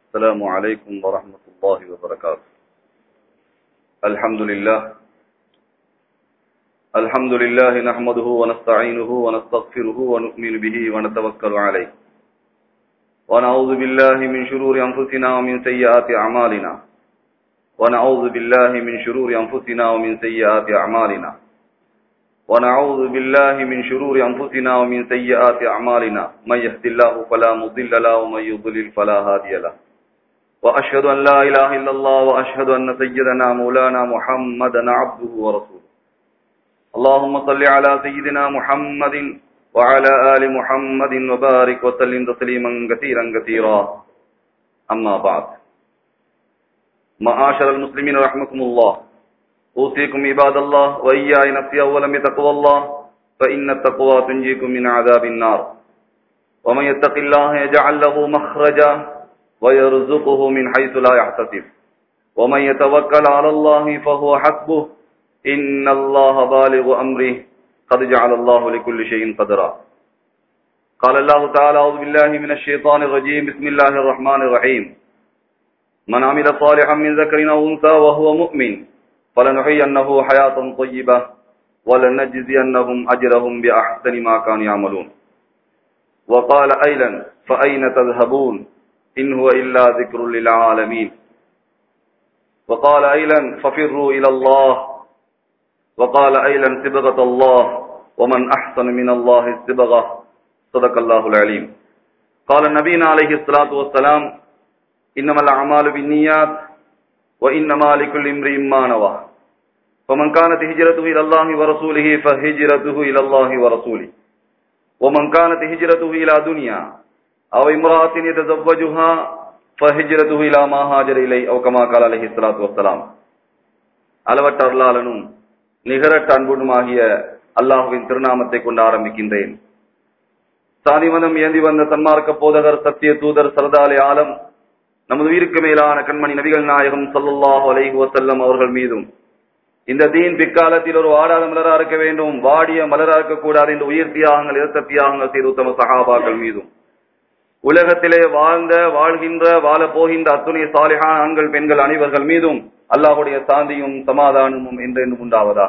السلام عليكم ورحمة الله وبركاته الحمد لله الحمد لله نحمده ونستعينه ونستغفره ونؤمن به ونتوكل عليه ونعوذ بالله من شرور أنفسنا ومن سيئات أعمالنا ونعوذ بالله من شرور أنفسنا ومن سيئات أعمالنا ونعوذ بالله من شرور أنفسنا ومن سيئات أعمالنا من يهد الله فلا مضل له ومن يضلل فلا هادي له وأشهد أن لا إله إلا الله وأشهد أن سيدنا مولانا محمدا عبده ورسوله اللهم صل على سيدنا محمد وعلى آل محمد وبارك وسلم تسليما كثيرا كثيرا أما بعد معاشر المسلمين رحمكم الله أوصيكم عباد الله وإياي نفسي أولا بتقوى الله فإن التقوى تنجيكم من عذاب النار ومن يتق الله يجعل له مخرجا ويرزقه من حيث لا يحتسب ومن يتوكل على الله فهو حسبه إن الله بالغ أمره قد جعل الله لكل شيء قدرا قال الله تعالى أعوذ بالله من الشيطان الرجيم بسم الله الرحمن الرحيم من عمل صالحا من ذكر أو أنثى وهو مؤمن فلنحيينه حياة طيبة ولنجزينهم أجرهم بأحسن ما كانوا يعملون وقال أيضا فأين تذهبون إن هو إلا ذكر للعالمين وقال أيضا ففروا إلى الله وقال أيضا صبغة الله ومن أحسن من الله الصبغة صدق الله العليم قال النبينا عليه الصلاة والسلام إنما الأعمال بالنيات وإنما لكل امرئ ما نوى فمن كانت هجرته إلى الله ورسوله فهجرته إلى الله ورسوله ومن كانت هجرته إلى دنيا أو امرأة يتزوجها فهجرته إلى ما هاجر إليه أو كما قال عليه الصلاة والسلام அளவற்ற அருளாளனும் நிகரற்ற அன்புடுமாகிய அல்லாஹுவின் திருநாமத்தை கொண்டு ஆரம்பிக்கின்றேன் சாதி மதம் ஏந்தி வந்த சன்மார்க்க போதகர் சத்திய தூதர் சரதாலி ஆலம் நமது உயிருக்கு மேலான கண்மணி நபிகள் நாயகம் சல்லுல்லாஹு அலைஹி வசல்லம் அவர்கள் மீதும் இந்த தீன் பிற்காலத்தில் ஒரு வாடாத மலரா இருக்க வேண்டும் வாடிய மலரா இருக்கக்கூடாது என்று உயிர் தியாகங்கள் இரத்த தியாகங்கள் செய்து உத்தம சகாபாக்கள் மீதும் உலகத்திலே வாழ்ந்த வாழ்கின்ற வாழ போகின்ற அத்துணை சாலிஹான் ஆண்கள் பெண்கள் அனைவர்கள் மீதும் அல்லாஹுடைய சாந்தியும் சமாதானமும் என்றென்றும் உண்டாவதா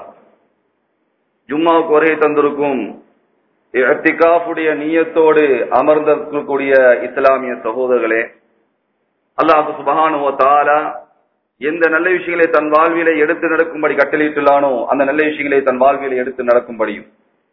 ஜும்மாவுக்கு வருகை தந்திருக்கும் இத்திகாஃபுடைய நீயத்தோடு அமர்ந்திருக்கக்கூடிய இஸ்லாமிய சகோதரர்களே அல்லாஹு சுபஹானுவ தாலா எந்த நல்ல விஷயங்களை தன் வாழ்விலை எடுத்து நடக்கும்படி கட்டளையிட்டுள்ளானோ அந்த நல்ல விஷயங்களை தன் வாழ்விலை எடுத்து நடக்கும்படியும்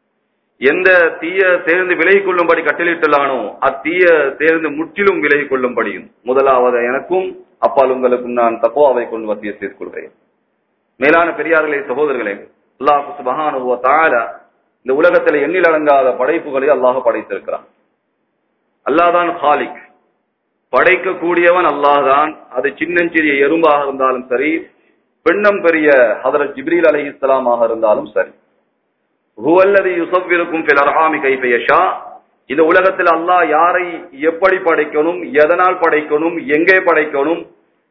எந்த தீய சேர்ந்து விலகி கொள்ளும்படி கட்டளையிட்டுள்ளானோ அத்தீய சேர்ந்து முற்றிலும் விலகி கொள்ளும்படியும் முதலாவது எனக்கும் அப்பால் உங்களுக்கும் நான் தப்போவை கொண்டு வசிய செய்து கொள்கிறேன் மேலான பெரியார்களே சகோதரர்களே அல்லாஹு சுபஹானுவ தாலா இந்த உலகத்தில் எண்ணில் அடங்காத படைப்புகளை அல்லாஹ் படைத்திருக்கிறான் அல்லாதான் ஹாலிக் படைக்கக்கூடியவன் அல்லாஹ்தான் அது சின்னஞ்சிறிய எறும்பாக இருந்தாலும் சரி பெண்ணம் பெரிய ஹதரத் ஜிப்ரீல் அலி இஸ்லாமாக இருந்தாலும் சரி ஹுவல்லதி யுசவ்விருக்கும் பில் அர்ஹாமி கைஃபயஷா இந்த உலகத்தில் அல்லாஹ் யாரை எப்படி படைக்கணும் எதனால் படைக்கணும் எங்கே படைக்கணும்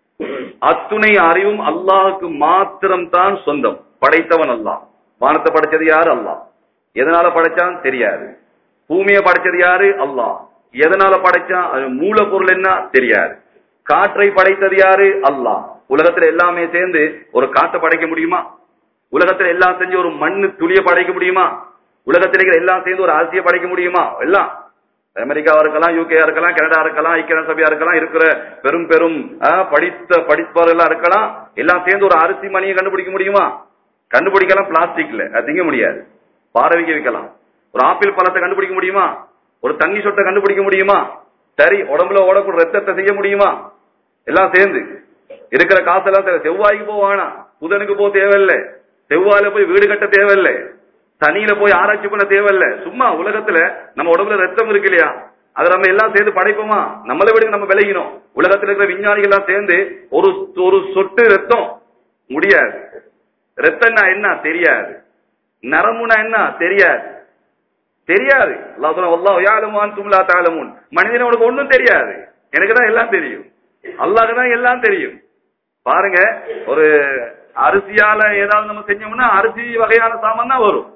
அத்துணை அறிவும் அல்லாஹுக்கு மாத்திரம்தான் சொந்தம் படைத்தவன் அல்லாஹ் வானத்தை படைச்சது யாரு அல்லாஹ் எதனால படைச்சான் தெரியாது பூமியை படைச்சது யாரு அல்லாஹ் எதனால படைச்சான் அது மூலப்பொருள் என்ன தெரியாது காற்றை படைத்தது யாரு அல்லாஹ் உலகத்துல எல்லாமே சேர்ந்து ஒரு காற்றை படைக்க முடியுமா உலகத்துல எல்லாம் செஞ்சு ஒரு மண்ணு துளிய படைக்க முடியுமா உலகத்தில் இருக்கிற எல்லாம் சேர்ந்து ஒரு அரசியை படைக்க முடியுமா எல்லாம் அமெரிக்காவா இருக்கலாம் யூகேயா இருக்கலாம் கனடா இருக்கலாம் ஐக்கிய சபையா இருக்கலாம் இருக்கிற பெரும் பெரும் படித்த படிப்பவர்களா இருக்கலாம் எல்லாம் சேர்ந்து ஒரு அரிசி மணியை கண்டுபிடிக்க முடியுமா கண்டுபிடிக்கலாம் பிளாஸ்டிக்ல அது திங்க முடியாது பாரவிக்க வைக்கலாம் ஒரு ஆப்பிள் பழத்தை கண்டுபிடிக்க முடியுமா ஒரு தண்ணி சொட்டை கண்டுபிடிக்க முடியுமா சரி உடம்புல ஓடக்கூடிய ரத்தத்தை செய்ய முடியுமா எல்லாம் சேர்ந்து இருக்கிற காசெல்லாம் செவ்வாய்க்கு போவானா புதனுக்கு போக தேவையில்லை செவ்வாயில போய் வீடு கட்ட தேவையில்லை தனியில போய் ஆராய்ச்சி பண்ண தேவையில்லை சும்மா உலகத்துல நம்ம உடம்புல ரத்தம் இருக்கு இல்லையா அதை நம்ம எல்லாம் சேர்ந்து படைப்போமா நம்மளை விட நம்ம விளையினோம் உலகத்துல இருக்கிற விஞ்ஞானிகள் எல்லாம் சேர்ந்து ஒரு ஒரு சொட்டு ரத்தம் முடியாது ரத்தம்னா என்ன தெரியாது நரம்புனா என்ன தெரியாது தெரியாது அல்லாஹ் சொன்ன வல்லாஹ் யாலமான் தும்லா தாலமுன் மனிதன் உனக்கு ஒண்ணும் தெரியாது எனக்கு தான் எல்லாம் தெரியும் அல்லாஹ் தான் எல்லாம் தெரியும் பாருங்க ஒரு அரிசியால ஏதாவது நம்ம செஞ்சோம்னா அரிசி வகையான சாமான் தான் வரும்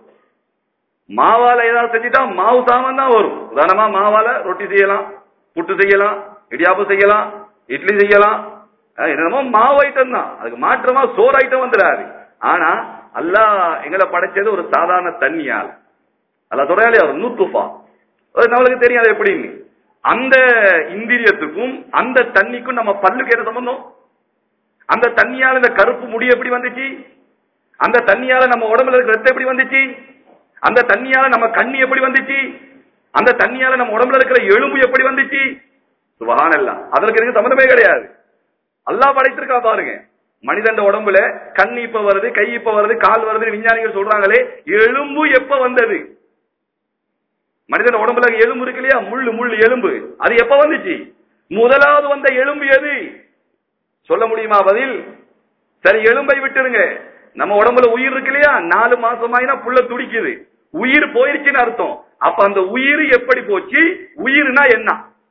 மாவால ஏதாவது செஞ்சுட்டா மாவு சாமான் தான் வரும் உதாரணமா மாவால ரொட்டி செய்யலாம் புட்டு செய்யலாம் இடியாப்பம் செய்யலாம் இட்லி செய்யலாம் அஹ் என்னமோ மாவு ஐட்டம் தான் அதுக்கு மாற்றமா சோறு ஐட்டம் வந்துடாது ஆனா அல்லாஹ் எங்களை படைச்சது ஒரு சாதாரண தண்ணியால் அல்ல சொல்றாலே ஒரு நூத்துஃபா அது நம்மளுக்கு தெரியும் அது எப்படின்னு அந்த இந்திரியத்துக்கும் அந்த தண்ணிக்கும் நம்ம பல்லுக்கு என்ன சம்பந்தம் அந்த தண்ணியால இந்த கருப்பு முடி எப்படி வந்துச்சு அந்த தண்ணியால நம்ம உடம்புல இருக்கிற ரத்தம் எப்படி வந்துச்சு அந்த தண்ணியால நம்ம கண்ணி எப்படி வந்துச்சு அந்த தண்ணியால நம்ம உடம்புல இருக்கிற எலும்பு எப்படி வந்துச்சு சுபஹானல்லாஹ் அதற்கு எனக்கு சம்மந்தமே கிடையாது அல்லாஹ் படைத்திருக்கா பாருங்க மனிதன் உடம்புல கண் இப்ப வருது கை இப்ப வருது கால் வருது விஞ்ஞானிகள் சொல்றாங்களே எலும்பு எப்ப வந்தது மனிதன் உடம்புல எலும்பு இருக்கு இல்லையா முள்ளு முள்ளு எலும்பு அது எப்ப வந்துச்சு முதலாவது வந்த எலும்பு எது சொல்ல முடியுமா பதில் சரி எலும்பை விட்டுருங்க நம்ம உடம்புல உயிர் இருக்கு இல்லையா நாலு மாசமாயினா புள்ள துடிக்குது உயிர் போயிருச்சுன்னு அர்த்தம் அப்ப அந்த உயிர் எப்படி போச்சு உயிர்னா என்ன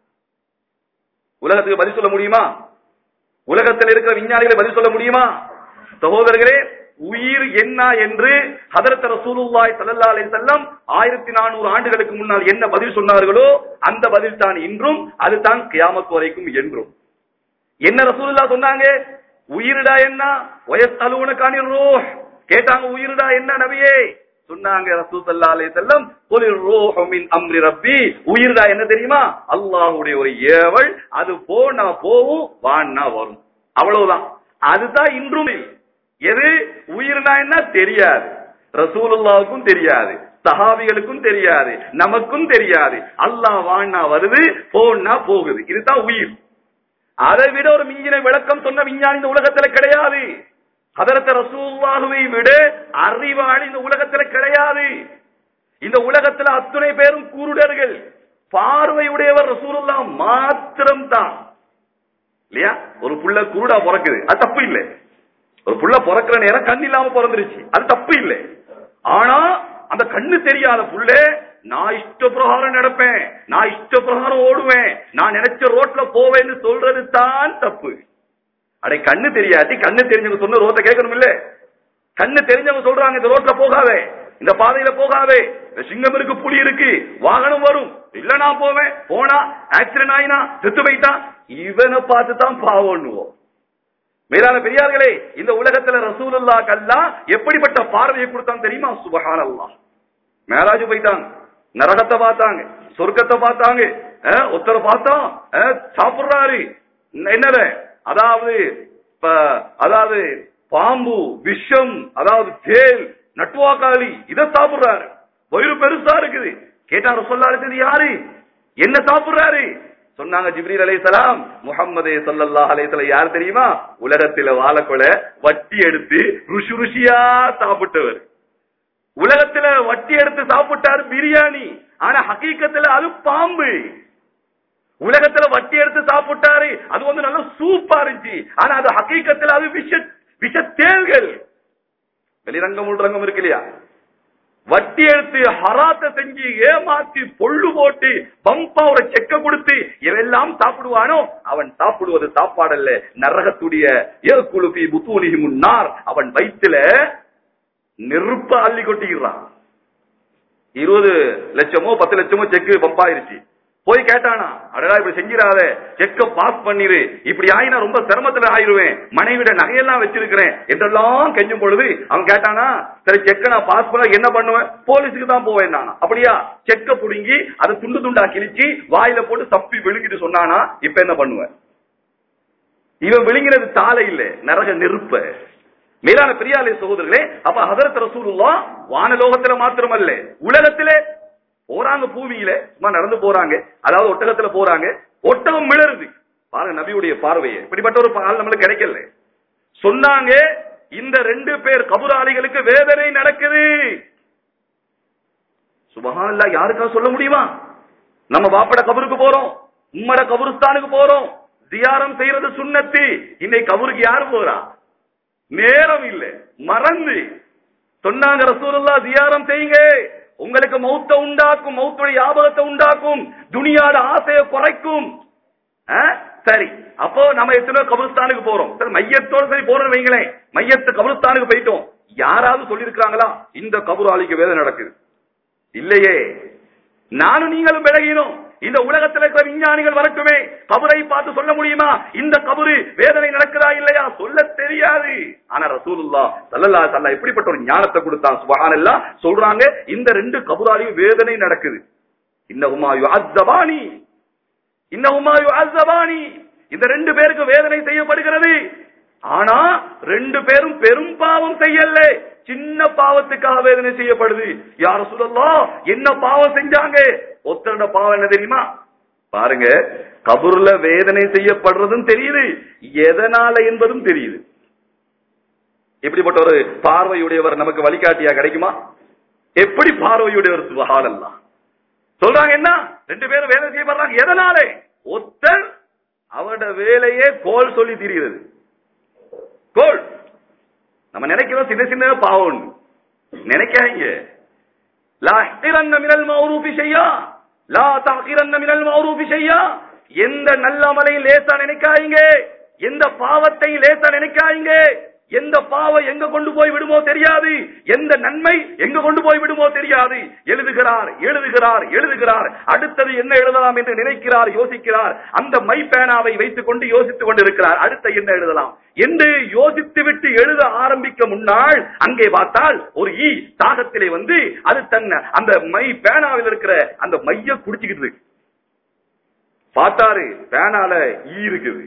உலகத்துக்கு பதில் சொல்ல முடியுமா உலகத்தில் இருக்கிற விஞ்ஞானிகளை பதில் சொல்ல முடியுமா சகோதரர்களே உயிர் என்ன என்று ஹதரத் ரசூலுல்லாஹி ஸல்லல்லாஹு அலைஹி வஸல்லம் 1400 ஆண்டுகளுக்கு முன்னால் என்ன பதில் சொன்னார்களோ அந்த பதில் தான் இன்றும் அதுதான் கியாமத் வரைக்கும் என்றும் என்ன ரசூலுல்லா சொன்னாங்க உயிரிடா என்ன வயஸ்தலுவனக்கானி ரூஹ் கேட்டாங்க உயிரிடா என்ன நபியே சொன்னாங்க ரசூல் ஸல்லல்லாஹு அலைஹி வஸல்லம் குலிர் ரூஹு மின் அம்ரி ரப்பி உயிரிடா என்ன தெரியுமா அல்லாஹ்வுடைய ஒரு ஏவல் அது போனா போவும் வான்னா வரும் அவ்வளவுதான் அதுதான் இன்றும் எது உயிர்னா என்ன தெரியாது ரசூலுல்லாவுக்கும் தெரியாது சஹாபிகளுக்கும் தெரியாது நமக்கும் தெரியாது அல்லாஹ் வான்னா வருது போனா போகுது இதுதான் உயிர் அதை விட ஒரு மிஞ்சின விளக்கம் சொன்ன விஞ்ஞானி இந்த உலகத்துல கிடையாது அதரத்த ரசூல்லாஹுவை விட அறிவாளி இந்த உலகத்துல கிடையாது இந்த உலகத்துல அத்துணை பேரும் குருடர்கள் பார்வை உடையவர் ரசூலுல்லா மாத்திரம் தான் இல்லையா ஒரு புள்ள குருடா பிறக்குது அது தப்பு இல்லை ஒரு புள்ள பிறக்கிற நேரம் கண் இல்லாம பிறந்துருச்சு அது தப்பு இல்லை ஆனா அந்த கண்ணு தெரியாத புள்ள நான் இஷ்ட பிரகாரம் நடப்பேன் நான் இஷ்ட பிரகாரம் ஓடுவேன் நான் நினைச்ச ரோட்ல போவேன்னு சொல்றது தான் தப்பு அடே கண்ணு தெரியாட்டி கண்ணு தெரிஞ்சவங்க சொன்ன ரோட்டை கேட்கணும் இல்ல கண்ணு தெரிஞ்சவங்க சொல்றாங்க இந்த ரோட்ல போகாதே இந்த பாதையில போகாதே இந்த சிங்கம் இருக்கு புலி இருக்கு வாகனம் வரும் இல்ல நான் போவேன் போனா ஆக்சிடென்ட் ஆயினா செத்து போயிட்டான் இவனை பார்த்து தான் பாவண்ணுவோம் மேலான பெரியார்களே இந்த உலகத்துல ரசூலுல்லா கல்லா எப்படிப்பட்ட பார்வையை கொடுத்தான் தெரியுமா சுபஹான் அல்லாஹ் மேலாஜ் போயிட்டாங்க நரகத்தை பார்த்தாங்க சொர்க்கத்தை பார்த்தாங்க அஹ், ஒருத்தரை பார்த்தோம் அஹ், சாப்பிடுறாரு என்னத அதாவது ப- அதாவது பாம்பு விஷம் அதாவது தேல் நட்டுவாக்காளி இத சாப்பிடுறாரு வயிறு பெருசா இருக்குது கேட்டாங்க சொல்லாரு யாரு என்ன சாப்பிடுறாரு சொன்னாங்க ஜிப்ரீல் அலைஹிஸ்ஸலாம் முஹம்மதே ஸல்லல்லாஹு அலைஹி வஸல்லம் யார் தெரியுமா உலகத்தில வாழக்கொல வட்டி எடுத்து ருஷி ருஷியா சாப்பிட்டவர் உலகத்துல வட்டி எடுத்து சாப்பிட்டாரு பிரியாணி ஆனா ஹகீக்கத்துல அது பாம்பு உலகத்துல வட்டி எடுத்து சாப்பிட்டாரு அது வந்து நல்ல சூப்பா இருந்துச்சு ஆனா அது ஹகீக்கத்துல அது விஷ விஷ தேள்கள் வெளிரங்கம் உள்ரங்கம் இருக்கு இல்லையா வட்டி எடுத்து ஹராத்த செஞ்சு ஏமாத்தி பொள்ளு போட்டு பம்பா ஒரு செக்க கொடுத்து எவெல்லாம் சாப்பிடுவானோ அவன் சாப்பிடுவது சாப்பாடல்ல நரகத்துடைய ஏகுலுபி புத்தூனிகி முன்னார் அவன் வயிற்றுல நெருப்ப அள்ளி கொட்டிக்கிறான் இருபது லட்சமோ பத்து லட்சமோ செக்கு பம்பாயிருச்சு போய் கேட்டானா அடடா இப்படி செஞ்சிடாத செக்க பாஸ் பண்ணிரு இப்படி ஆயினா ரொம்ப சிரமத்துல ஆயிருவேன் மனைவிட நகையெல்லாம் வச்சிருக்கிறேன் என்றெல்லாம் கெஞ்சும் பொழுது அவன் கேட்டானா சரி செக்க நான் பாஸ் பண்ண என்ன பண்ணுவேன் போலீஸுக்கு தான் போவேன் நானா அப்படியா செக்க புடுங்கி அதை துண்டு துண்டா கிழிச்சு வாயில போட்டு தப்பி விழுங்கிட்டு சொன்னானா இப்ப என்ன பண்ணுவேன் இவன் விழுங்கினது தாலை இல்ல நரக நெருப்ப மேலான பெரியாலே சகோதரர்களே அப்ப ஹதரத் ரசூலுல்லா வானலோகத்துல மாத்திரமல்ல உலகத்திலே போறாங்க பூமியில சும்மா நடந்து போறாங்க அதாவது ஒட்டகத்துல போறாங்க ஒட்டகம் மிளருது பாருங்க நபியுடைய பார்வையை இப்படிப்பட்ட ஒரு பால் நம்மளுக்கு கிடைக்கல சொன்னாங்க இந்த ரெண்டு பேர் கபுராளிகளுக்கு வேதனை நடக்குது சுபஹானல்லா யாருக்கா சொல்ல முடியுமா நம்ம பாப்பட கபருக்கு போறோம் உம்மட கபருஸ்தானுக்கு போறோம் தியாரம் செய்யறது சுண்ணத்து இன்னைக்கு கபருக்கு யாரு போறா நேரம் இல்ல மறந்து சொன்னாங்க ரசூலுல்லா தியாரம் செய்யுங்க உங்களுக்கு மௌத்த உண்டாக்கும் மௌத்துடைய ஞாபகத்தை உண்டாக்கும் துனியாட ஆசையை குறைக்கும் ஆ? சரி அப்போ நம்ம எத்தனை கபருஸ்தானுக்கு போறோம் சரி மையத்தோட சரி போறோம் வைங்களேன் மையத்து கபருஸ்தானுக்கு போயிட்டோம் யாராவது சொல்லியிருக்காங்களா இந்த கபுராளிக்கு வேதனை நடக்குது இல்லையே நானும் நீங்களும் விலகினோம் இந்த உலகத்தில் இருக்கிற விஞ்ஞானிகள் வரட்டுமே கபரை பார்த்து சொல்ல முடியுமா இந்த கபரு வேதனை நடக்குதா இல்லையா சொல்ல தெரியாது ஆனா ரசூலுல்லா சல்லல்லா சல்லா இப்படிப்பட்ட ஒரு ஞானத்தை கொடுத்தான் சுபஹானல்லாஹ் சொல்றாங்க இந்த ரெண்டு கபுராலையும் வேதனை நடக்குது இன்னஹுமா யுஅzzabani இன்னஹுமா யுஅzzabani இந்த ரெண்டு பேருக்கு வேதனை செய்யப்படுகிறது ஆனா ரெண்டு பேரும் பெரும் பாவம் செய்யல சின்ன பாவத்துக்காக வேதனை செய்யப்படுது யார சொல்லலாம் என்ன பாவம் செஞ்சாங்க ஒத்தரோட பாவம் என்ன தெரியுமா பாருங்க கபூர்ல வேதனை செய்யப்படுறதும் தெரியுது எதனால என்பதும் தெரியுது இப்படிப்பட்ட ஒரு பார்வையுடையவர் நமக்கு வழிகாட்டியா கிடைக்குமா எப்படி பார்வையுடையவர் சுபஹானல்லாஹ் சொல்றாங்க என்ன ரெண்டு பேரும் வேலை செய்யப்படுறாங்க எதனாலே ஒத்தர் அவரோட வேலையே கோல் சொல்லி திரிகிறது கோல் நம்ம நினைக்கிறோம் சின்ன சின்ன பாவம் நினைக்காதீங்க லா இஹ்திரன்ன மினல் மௌரூஃபி ஷையா லா தஹ்கிரன்ன மினல் மௌரூஃபி ஷையா எந்த நல்ல அமலை லேசா நினைக்காதீங்க எந்த பாவத்தை லேசா நினைக்காதீங்க எந்த பாவம் எங்க கொண்டு போய் விடுமோ தெரியாது எந்த நன்மை எங்க கொண்டு போய் விடுமோ தெரியாது எழுதுகிறார் எழுதுகிறார் எழுதுகிறார் அடுத்தது என்ன எழுதலாம் என்று நினைக்கிறார் யோசிக்கிறார் அந்த மை பேனாவை வைத்துக் கொண்டு யோசித்துக் கொண்டிருக்கிறார் அடுத்த என்ன எழுதலாம் என்று யோசித்து விட்டு எழுத ஆரம்பிக்க முன்னால் அங்கே பார்த்தால் ஒரு ஈ தாகத்திலே வந்து அது தன் அந்த மை பேனாவில் இருக்கிற அந்த மைய குடிச்சுக்கிட்டு இருக்கு பார்த்தாரு பேனால ஈ இருக்குது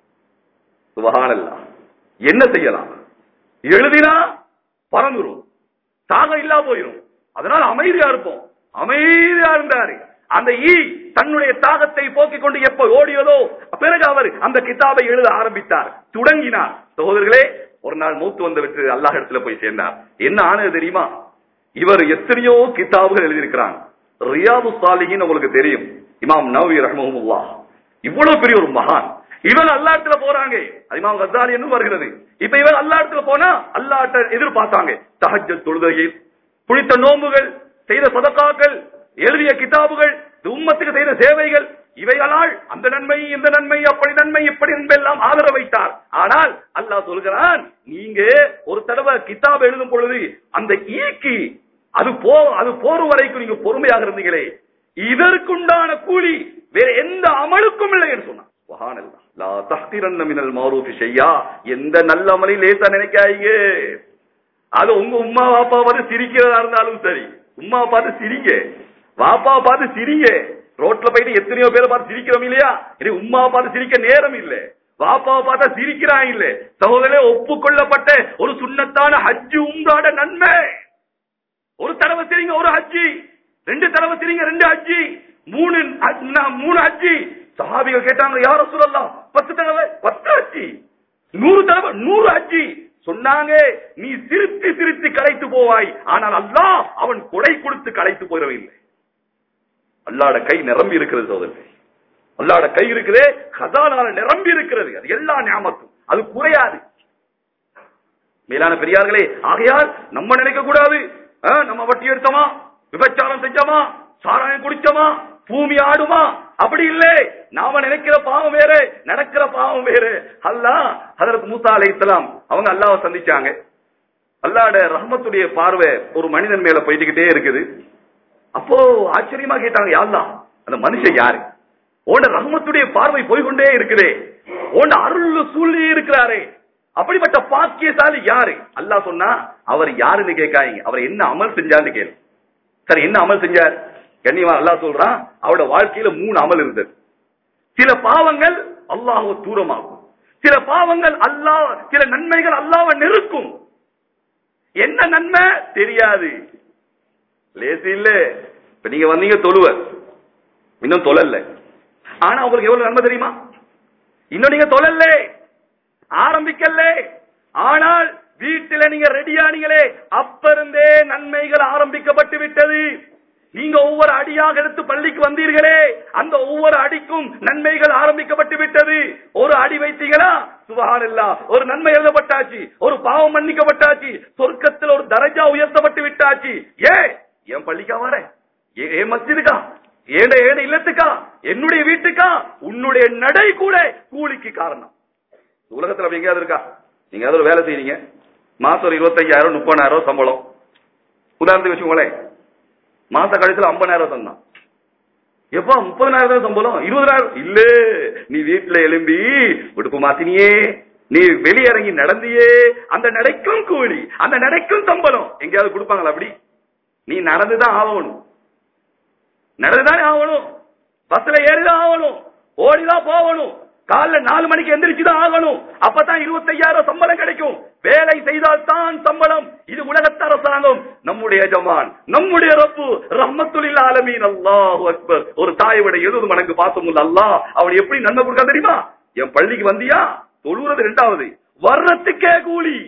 சுபஹானல்லாஹ் என்ன செய்யலாம் எழுதினா பறந்துரும் தாகம் இல்லா போயிரும் அதனால அமைதியா இருப்போம் அமைதியா இருந்தாரு அந்த ஈ தன்னுடைய தாகத்தை போக்கிக் கொண்டு எப்ப ஓடியதோ பிறகு அவர் அந்த கிதாபை எழுத ஆரம்பித்தார் தொடங்கினார் சகோதரர்களே ஒரு நாள் மூத்து வந்து விட்டு அல்லாஹ் இடத்துல போய் சேர்ந்தார் என்ன ஆனது தெரியுமா இவர் எத்தனையோ கிதாபுகள் எழுதியிருக்கிறாங்க ரியாது சாலிகின் உங்களுக்கு தெரியும் இமாம் நவவி ரஹ்மஹுல்லா இவ்வளவு பெரிய ஒரு மகான் இவன் அல்லா இடத்துல போறாங்க அது இமாம் கசாலி என்று வருகிறது இப்ப இவன் அல்லா இடத்துல போனா அல்லாட்ட எதிர்பார்த்தாங்க தஹஜ்ஜத் தொழுகையில் குளித்த நோம்புகள் செய்த சதக்காக்கள் எழுதிய கிதாபுகள் இந்த உம்மத்துக்கு செய்த சேவைகள் இவைகளால் அந்த நன்மை இந்த நன்மை அப்படி நன்மை இப்படி நன்மை எல்லாம் ஆதரவு வைத்தார் ஆனால் அல்லாஹ் சொல்கிறான் நீங்க ஒரு தடவை கிதாப் எழுதும் பொழுது அந்த ஈக்கு அது போ அது போர் வரைக்கும் நீங்க பொறுமையாக இருந்தீங்களே இதற்குண்டான கூலி வேற எந்த அமலுக்கும் இல்லை என்று சொன்னான் சுப்ஹானல்லாஹ். லா தஹ்திரன்ன மினல் மஅரூஃபி ஷையா எந்த நல்ல அமலையும் லேசா நினைக்காதீங்க அது உங்க உம்மா வாப்பா பார்த்து சிரிக்கிறதா இருந்தாலும் சரி உம்மா பார்த்து சிரிங்க வாப்பா பார்த்து சிரிங்க ரோட்ல போயிட்டு எத்தனையோ பேரை பார்த்து சிரிக்கிறோம் இல்லையா இனி உம்மா பார்த்து சிரிக்க நேரம் இல்ல வாப்பாவை பார்த்தா சிரிக்கிறான் இல்ல சகோதரே ஒப்புக்கொள்ளப்பட்ட ஒரு சுண்ணத்தான ஹஜ்ஜு உண்டாட நன்மை ஒரு தடவை சிரிங்க ஒரு ஹஜ்ஜி ரெண்டு தடவை சிரிங்க ரெண்டு ஹஜ்ஜி மூணு ஹஜ்- நா- மூணு ஹஜ்ஜி சஹாபிகள் கேட்டாங்க யார சொல்லலாம் பத்து தடவை பத்து ஹஜ்ஜி நூறு தடவை நூறு ஹஜ்ஜி சொன்னாங்க நீ சிரித்து சிரித்து களைத்து போவாய் ஆனால் அல்லாஹ் அவன் கொடை கொடுத்து களைத்து போயிடவில்லை அல்லாட கை நிரம்பி இருக்கிறது சோதரே அல்லாட கை இருக்குதே கதானால நிரம்பி இருக்கிறது அது எல்லா ஞாபகத்தும் அது குறையாது மேலான பெரியார்களே ஆகையால் நம்ம நினைக்க கூடாது ஆ, நம்ம வட்டி எடுத்தோமா விபச்சாரம் செஞ்சோமா சாராயம் குடிச்சோமா பூமி ஆடுமா அப்படி இல்லை நாம நினைக்கிற பாவம் வேற நடக்கிற பாவம் வேற அல்லாஹ் ஹதரத் மூசா அலைஹிஸ்ஸலாம் அவங்க அல்லாஹ்வை சந்திச்சாங்க அல்லாஹ்ட ரஹ்மத்துடைய பார்வை ஒரு மனிதன் மேல போயிட்டுக்கிட்டே இருக்குது அப்போ ஆச்சரியமா கேட்டாங்க யா அல்லாஹ் அந்த மனுஷன் யாரு உன்ட ரஹ்மத்துடைய பார்வை போய்கொண்டே இருக்குதே உன்ட அருள் சூழ்நிலை இருக்கிறாரே அப்படிப்பட்ட பாக்கியசாலி யாரு அல்லாஹ் சொன்னா அவர் யாருன்னு கேட்காதீங்க அவர் என்ன அமல் செஞ்சான்னு கேளு சரி என்ன அமல் செஞ்சார் கண்ணியமா அல்லாஹ் சொல்றான் அவரோட வாழ்க்கையில மூணு அமல் இருந்தது சில பாவங்கள் அல்லாஹ்வை தூரமாக்கும் சில பாவங்கள் அல்லாஹ் சில நன்மைகள் அல்லாஹ்வை நெருக்கும் என்ன நன்மை தெரியாது லேசி இல்ல இப்ப நீங்க வந்தீங்க தொழுவ இன்னும் தொழல ஆனா உங்களுக்கு எவ்வளவு நன்மை தெரியுமா இன்னும் நீங்க தொழல ஆரம்பிக்கல ஆனால் வீட்டில நீங்க ரெடியானீங்களே அப்ப இருந்தே நன்மைகள் ஆரம்பிக்கப்பட்டு விட்டது நீங்க ஒவ்வொரு அடியாக எடுத்து பள்ளிக்கு வந்தீர்களே அந்த ஒவ்வொரு அடிக்கும் நன்மைகள் ஆரம்பிக்கப்பட்டு விட்டது ஒரு அடி வைத்தீங்களா சுபஹானல்லா ஒரு நன்மை எழுதப்பட்டாச்சு ஒரு பாவம் மன்னிக்கப்பட்டாச்சு சொர்க்கத்தில் ஒரு தரஜா உயர்த்தப்பட்டு விட்டாச்சு ஏ என் பள்ளிக்கா வர என் மஸ்ஜிதுக்கா ஏட ஏட இல்லத்துக்கா என்னுடைய வீட்டுக்கா உன்னுடைய நடை கூட கூலிக்கு காரணம் உலகத்துல அப்படி எங்கேயாவது இருக்கா நீங்க ஏதாவது ஒரு வேலை செய்றீங்க மாசம் ஒரு இருபத்தையாயிரம் முப்பதாயிரம் சம்பளம் உதாரணத்துக்கு வச்சுக்கோங்களேன் மாச கடைசியில் ஐம்பதாயிரம் தந்தான் எப்பா முப்பதனாயிரம் தான் சம்பளம் இருபதாயிரம் இல்ல நீ வீட்டுல எழும்பி உடுப்பு மாத்தினியே நீ வெளியிறங்கி நடந்தியே அந்த நடைக்கும் கூலி அந்த நடைக்கும் சம்பளம் எங்கேயாவது கொடுப்பாங்களா அப்படி நீ நடந்துதான் ஆகணும் நடந்துதானே ஆகணும் பஸ்ல ஏறிதான் ஆகணும் ஓடிதான் போகணும் காலைல நாலு மணிக்கு எந்திரிச்சுதான் ஆகணும் அப்பதான் இருபத்தையாயிரம் சம்பளம் கிடைக்கும் வேலை செய்தால் தான் சம்பளம் இது உலகத்த அரசாங்கம் நம்முடைய ஜமான் நம்முடைய ரப்பு ரஹ்மத்துலில் ஆலமீன் அல்லாஹ் அக்பர் ஒரு தாயோட எழுபது மடங்கு பாசமுள்ள அல்லாஹ் அவன் எப்படி நன்மை கொடுக்க தெரியுமா என் பள்ளிக்கு வந்தியா தொழுவது ரெண்டாவது வர்றதுக்கே கூலி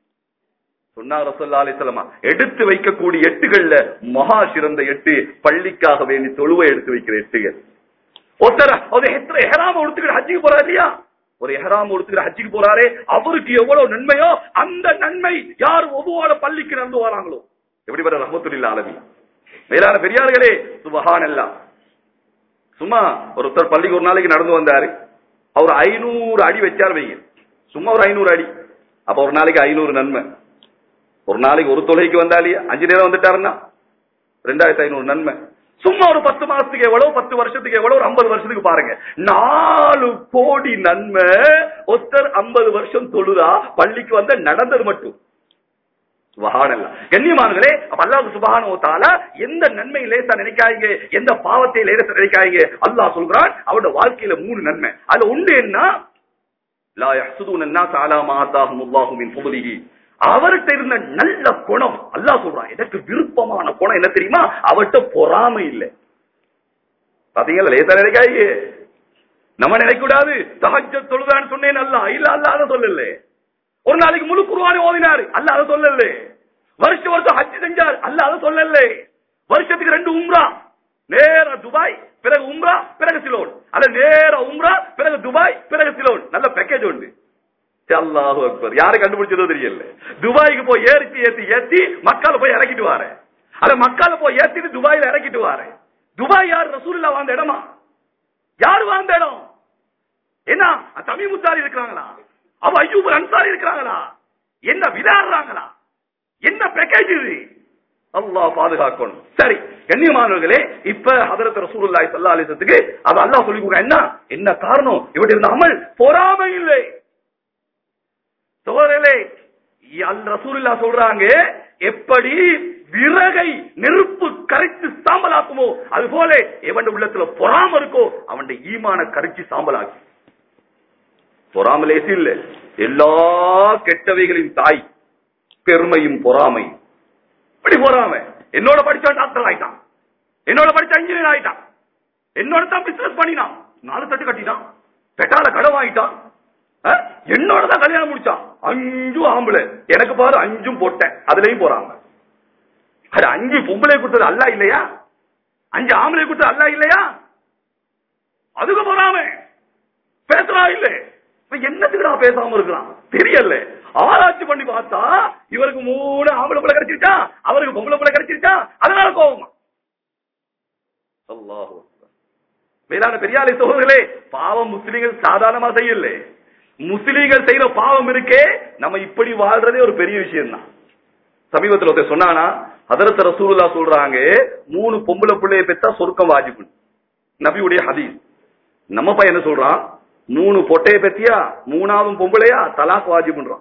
சொன்னார் ரசல்லா அலிசல்லமா எடுத்து வைக்கக்கூடிய எட்டுகள்ல மகா சிறந்த எட்டு பள்ளிக்காக வேண்டி தொழுவை எடுத்து வைக்கிற எட்டுகள் ஒருத்தர் ஒரு எஹராம உடுத்துக்கிற ஹஜ்ஜிக்கு போறாரு இல்லையா ஒரு எஹராம உடுத்துக்கிற ஹஜ்ஜிக்கு போறாரே அவருக்கு எவ்வளவு நன்மையோ அந்த நன்மை யார் ஒவ்வொரு பள்ளிக்கு நடந்து வராங்களோ எப்படி வர ரஹமத்துல்லா ஆலமி மேலான பெரியார்களே சுபஹான் எல்லாம் சும்மா ஒருத்தர் பள்ளிக்கு ஒரு நாளைக்கு நடந்து வந்தாரு அவர் ஐநூறு அடி வச்சார் வைங்க சும்மா ஒரு ஐநூறு அடி அப்ப ஒரு நாளைக்கு ஐநூறு நன்மை ஒரு நாளைக்கு ஒரு தொலைக்கு வந்தாலே அஞ்சு நேரம் வந்துட்டாருன்னா ரெண்டாயிரத்தி ஐநூறு நன்மை சும்மா ஒரு பத்து மாசத்துக்கு எவ்வளவு பத்து வருஷத்துக்கு எவ்வளவு ஒரு ஐம்பது வருஷத்துக்கு பாருங்க நாலு கோடி நன்மை ஒருத்தர் ஐம்பது வருஷம் தொழுதா பள்ளிக்கு வந்த நடந்தது மட்டும் சுபஹானல்லா கண்ணியமானங்களே அப்ப அல்லாஹ் சுபஹானஹு வ தஆலா எந்த நன்மை லேசா நினைக்காதீங்க எந்த பாவத்தை லேசா நினைக்காதீங்க அல்லாஹ் சொல்றான் அவரோட வாழ்க்கையில மூணு நன்மை அதுல உண்டு என்ன லா யஹ்சுதுன الناس على ما آتاهم الله من فضله அவர்கிட்ட இருந்த நல்ல குணம் அல்லாஹ் சொல்றான் எனக்கு விருப்பமான குணம் என்ன தெரியுமா அவர்கிட்ட பொறாமை இல்லை பாத்தீங்களா லேசா நினைக்காதீங்க நம்ம நினைக்க கூடாது தஹஜ்ஜ தொழுதான்னு சொன்னேன் அல்ல இல்ல அல்ல அதை சொல்லல ஒரு நாளைக்கு முழு குருவானை ஓதினாரு அல்ல அதை சொல்லல வருஷம் வருஷம் ஹஜ் செஞ்சார் அல்ல அதை சொல்லல வருஷத்துக்கு ரெண்டு உம்ரா நேர துபாய் பிறகு உம்ரா பிறகு சிலோன் அல்ல நேர உம்ரா பிறகு துபாய் பிறகு சிலோன் நல்ல பேக்கேஜ் உண்டு அல்லாஹு அக்பர் யாரை கண்டுபிடிச்சதோ தெரியல துபாய்க்கு போய் ஏறிச்சு ஏத்தி ஏத்தி மக்கால போய் இறக்கிட்டு வாரு அத மக்கால போய் ஏத்திட்டு துபாயில இறக்கிட்டு வாரு துபாய் யார் ரசூலுல்லா வாழ்ந்த இடமா யார் வாழ்ந்த இடம் என்ன தமிழ் முத்தாரி இருக்கிறாங்களா அவ ஐயூப் அன்சாரி இருக்கிறாங்களா என்ன விளையாடுறாங்களா என்ன பேக்கேஜ் இது அல்லாஹ் பாதுகாக்கணும் சரி கண்ணியமானவர்களே இப்ப ஹதரத் ரசூலுல்லாஹி ஸல்லல்லாஹு அலைஹி வஸல்லத்துக்கு அது அல்லாஹ் சொல்லி கொடுக்க என்ன என்ன காரணம் இவட இருந்த அமல் பொறாமை இல்லை சோதரே அல் ரசூலுல்லா சொல்றாங்க எப்படி விறகை நெருப்பு கரைத்து சாம்பலாக்குமோ அது போல எவன் உள்ளத்துல பொறாம இருக்கோ அவன் ஈமான கரைச்சு சாம்பலாக்கு பொறாம லேசி இல்ல எல்லா கெட்டவைகளின் தாய் பெருமையும் பொறாமை இப்படி பொறாம என்னோட படிச்சவன் டாக்டர் ஆயிட்டான் என்னோட படிச்ச இன்ஜினியர் ஆயிட்டான் என்னோட தான் பிசினஸ் பண்ணினான் நாலு தட்டு கட்டினான் பெட்டால கடவு ஆயிட்டான் அஹ், என்னோட தான் கல்யாணம் முடிச்சான் அஞ்சும் ஆம்பளை எனக்கு பாரு அஞ்சும் போட்டேன் அதுலயும் போறாங்க அது அஞ்சு பொம்பளை கொடுத்தது அல்ல இல்லையா அஞ்சு ஆம்பளை கொடுத்தது அல்ல இல்லையா அதுக்கு போறாம பேசுறா இல்ல இப்ப என்னத்துக்கு நான் பேசாம இருக்கிறான் தெரியல ஆராய்ச்சி பண்ணி பார்த்தா இவருக்கு மூணு ஆம்பளை பிள்ளை கிடைச்சிருச்சா அவருக்கு பொம்பளை பிள்ளை கிடைச்சிருச்சா அதனால கோவமா அல்லாஹ் மேலான பெரியாரை சோதர்களே பாவம் முஸ்லிம்கள் சாதாரணமா செய்யல முஸ்லிம்கள் செய்யற பாவம் இருக்கே நம்ம இப்படி வாழ்றதே ஒரு பெரிய விஷயம் தான் சமீபத்தில் ஒருத்தர் சொன்னானா ஹதரத் ரசூலுல்லா சொல்றாங்க மூணு பொம்பளை பிள்ளைய பெத்தா சொர்க்கம் வாஜிபு நபியுடைய ஹதீஸ் நம்ம பையன் என்ன சொல்றான் மூணு பொட்டைய பெத்தியா மூணாவது பொம்பளையா தலாக் வாஜிபுன்றான்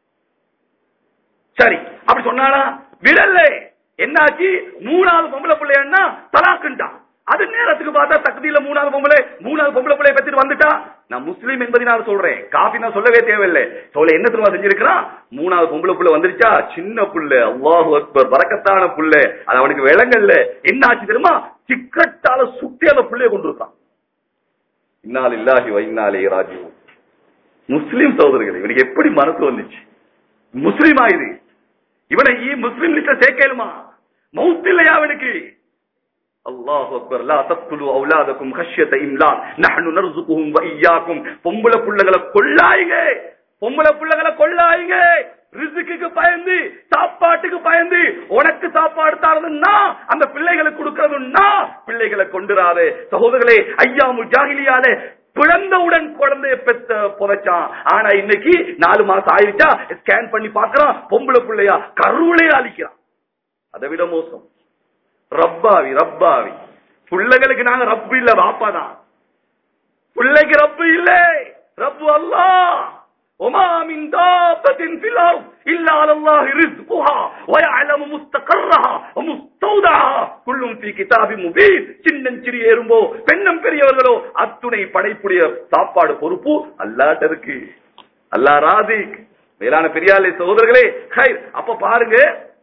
சரி அப்படி சொன்னானா விடல்ல என்னாச்சு மூணாவது பொம்பளை பிள்ளைன்னா தலாக்குன்ட்டான் அது நேரத்துக்கு பார்த்தா தகுதியில மூணாவது பொம்பளை மூணாவது பொம்பளை பிள்ளைய பெற்றுட்டு வந்துட்டா நான் முஸ்லீம் என்பதை சொல்றேன் காபி நான் சொல்லவே தேவையில்லை சொல்ல என்ன தெரியுமா செஞ்சிருக்கிறான் மூணாவது பொம்பளை புள்ள வந்துருச்சா சின்ன புள்ள அல்லாஹு அக்பர் பறக்கத்தான புள்ள அது அவனுக்கு விளங்கல்ல என்ன ஆச்சு தெரியுமா சிக்கட்டால சுத்தி அந்த புள்ளைய கொண்டிருக்கான் இன்னால் இல்லாஹி வைநாளே ராஜு முஸ்லிம் சகோதரர்கள் இவனுக்கு எப்படி மனசு வந்துச்சு முஸ்லீமா இது இவனை ஈ முஸ்லிம் லிஸ்ட சேர்க்கலுமா மவுத் இல்லையா அவனுக்கு அல்லாஹ் அக்பர் லா தக்துலு அவுலாதக்கும் கஷ்யத இம்லா நஹ்னு நர்சுகுஹும் வ இய்யாக்கும் பொம்பளை புள்ளகளை கொள்ளாயிங்க பொம்பளை புள்ளகளை கொள்ளாயிங்க ரிசுக்குக்கு பயந்து சாப்பாட்டுக்கு பயந்து உனக்கு சாப்பாடு தரதுன்னா அந்த பிள்ளைகளுக்கு கொடுக்கறதுன்னா பிள்ளைகளை கொண்டுராதே சகோதரர்களே ஐயாமு ஜாகிலியாலே பிறந்தவுடன் குழந்தைய பெத்த புதைச்சான் ஆனா இன்னைக்கு நாலு மாசம் ஆயிருச்சா ஸ்கேன் பண்ணி பாக்குறான் பொம்பளை பிள்ளையா கருவிலே அழிக்கிறான் அதை விட மோசம் ரப்பாவி ரப்பாவி பிள்ளைகளுக்கு நாங்க ரப்பு இல்ல வாப்பா தான் பிள்ளைக்கு ரப்பு இல்லை ரப்பு அல்லாஹ் وما من دابة في الأرض إلا على الله رزقها ويعلم مستقرها ومستودعها كل في كتاب مبين சின்னஞ்சிறிய எறும்போ பெண்ணம் பெரியவர்களோ அத்துணை படைப்புடைய சாப்பாடு பொறுப்பு அல்லாட்ட இருக்கு அல்லா ராதிக் மேலான பெரியாலை சகோதரர்களே ஹை அப்ப பாருங்க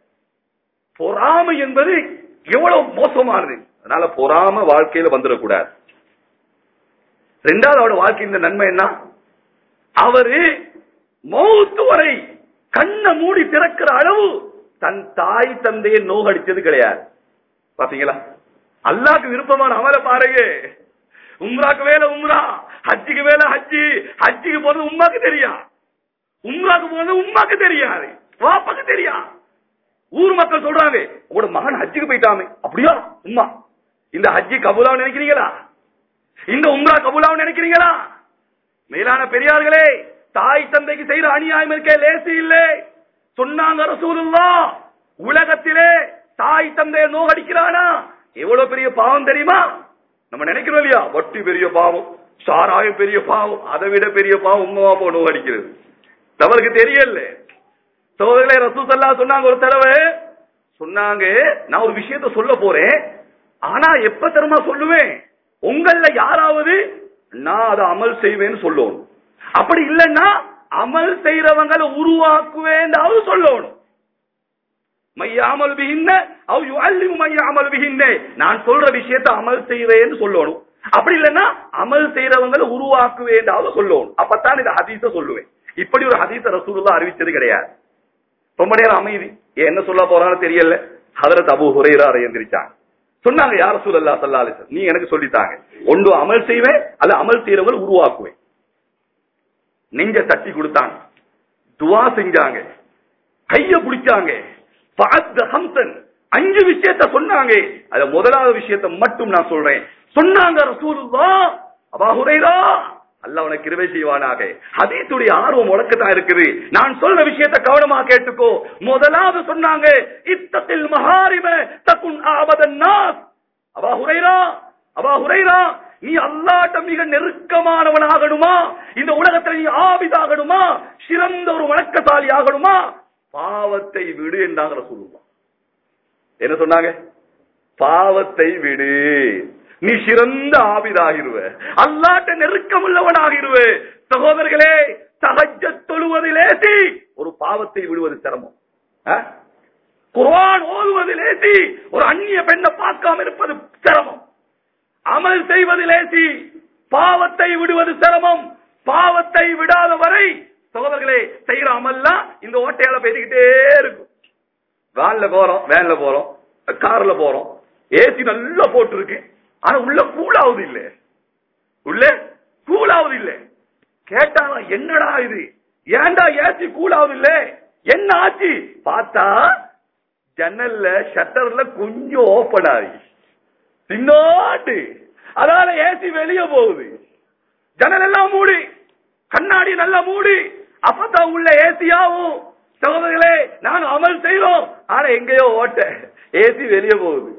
பொறாமை என்பது எவ்வளவு மோசமானது அதனால பொறாம வாழ்க்கையில வந்துடக்கூடாது ரெண்டாவது அவரோட வாழ்க்கையின் நன்மை என்ன அவரு மௌத்து வரை கண்ணை மூடி திறக்கிற அளவு தன் தாய் தந்தையை நோகடிச்சது கிடையாது பாத்தீங்களா அல்லாக்கு விருப்பமான அமல பாருங்க உம்ராக்கு வேலை உம்ரா ஹஜ்ஜிக்கு வேலை ஹஜ்ஜி ஹஜ்ஜிக்கு போறது உம்மாக்கு தெரியா உம்ராக்கு போறது உம்மாக்கு தெரியாது வாப்பாக்கு தெரியா ஊர் மக்கள் சொல்றாங்க உங்களோட மகன் ஹஜ்ஜுக்கு போயிட்டாமே அப்படியா உம்மா இந்த ஹஜ்ஜி கபூலாவும் நினைக்கிறீங்களா இந்த உம்ரா கபூலாவும் நினைக்கிறீங்களா மேலான பெரியார்களே தாய் தந்தைக்கு செய்யற அநியாயம் இருக்கே லேசி இல்லை சொன்னாங்க ரசூலுல்லா உலகத்திலே தாய் தந்தையை நோகடிக்கிறானா எவ்வளவு பெரிய பாவம் தெரியுமா நம்ம நினைக்கிறோம் இல்லையா வட்டி பெரிய பாவம் சாராயம் பெரிய பாவம் அதை விட பெரிய பாவம் உண்மையா போ நோகடிக்கிறது அவருக்கு தெரியல சோதரர்களே ரசூசல்லா சொன்னாங்க ஒரு தடவை சொன்னாங்க நான் ஒரு விஷயத்த சொல்ல போறேன் ஆனா எப்ப தெரியுமா சொல்லுவேன் உங்கள யாராவது நான் அதை அமல் செய்வேன்னு சொல்லணும் அப்படி இல்லைன்னா அமல் செய்யறவங்களை உருவாக்குவேன் சொல்லணும் மையாமல் பிகின்ன அவ் யுஅல்லிமு மையாமல் பிகின்ன நான் சொல்ற விஷயத்த அமல் செய்வேன்னு சொல்லணும் அப்படி இல்லைன்னா அமல் செய்யறவங்களை உருவாக்குவேன் சொல்லணும் அப்பத்தான் இந்த ஹதீஸ சொல்லுவேன் இப்படி ஒரு ஹதீஸ ரசூலுல்லா அறிவிச்சது கிடையாது ரொம்ப நேரம் அமைதி என்ன சொல்ல போறான்னு தெரியல ஹதரத் அபு ஹுரைரா எந்திரிச்சாங்க சொன்னாங்க யார சூழல்லா சல்லாலி நீ எனக்கு சொல்லித்தாங்க ஒன்று அமல் செய்வேன் அல்ல அமல் செய்யறவங்க உருவாக்குவேன் நெஞ்ச தட்டி கொடுத்தாங்க துவா செஞ்சாங்க கைய பிடிச்சாங்க பார்த்த ஹம்சன் அஞ்சு விஷயத்த சொன்னாங்க அத முதலாவது விஷயத்த மட்டும் நான் சொல்றேன் சொன்னாங்க ரசூலுல்லா அபா ஹுரைரா அல்லாஹ் உனக்கு கிருபை செய்வானாக ஹதீஸுடைய ஆர்வம் உனக்குதான் இருக்குது நான் சொல்ற விஷயத்தை கவனமா கேட்டுக்கோ முதலாவது சொன்னாங்க இத்தத்தில் மஹாரிம தக்குன் ஆபதன் நாஸ் அபா ஹுரைரா அபா ஹுரைரா நீ அல்லாட்ட மிக நெருக்கமானவன் ஆகணுமா இந்த உலகத்தில் நீ ஆபிதாகணுமா சிறந்த ஒரு வணக்கசாலி ஆகணுமா பாவத்தை விடு என்றாங்க ரசூலுல்லாஹ் என்ன சொன்னாங்க பாவத்தை விடு நீ சிறந்த ஆபிதாகிருவ அல்லாட்ட நெருக்கம் உள்ளவனாகிருவ சகோதரர்களே சகஜ தொழுவதிலேசி ஒரு பாவத்தை விடுவது சிரமம் ஆ? குர்ஆன் ஓதுவதிலேசி ஒரு அந்நிய பெண்ணை பார்க்காம இருப்பது சிரமம் அமல் செய்வதிலேசி பாவத்தை விடுவது சிரமம் பாவத்தை விடாத வரை சகோதரர்களே செய்யற அமல்லாம் இந்த ஓட்டையால பேசிக்கிட்டே இருக்கும் வேன்ல போறோம் வேன்ல போறோம் கார்ல போறோம் ஏசி நல்லா போட்டிருக்கு ஆனா உள்ள கூலாவது இல்ல உள்ள கூலாவது இல்ல கேட்டாங்க என்னடா இது ஏன்டா ஏசி கூலாவது இல்ல என்ன ஆச்சு பார்த்தா ஜன்னல்ல ஷட்டர்ல கொஞ்சம் ஓபன் ஆகி சின்னோட்டு அதனால ஏசி வெளியே போகுது ஜன்னல் எல்லாம் மூடி கண்ணாடி நல்லா மூடி அப்பதான் உள்ள ஏசியாவும் சகோதரர்களே நான் அமல் செய்றோம் ஆனா எங்கேயோ ஓட்ட ஏசி வெளியே போகுது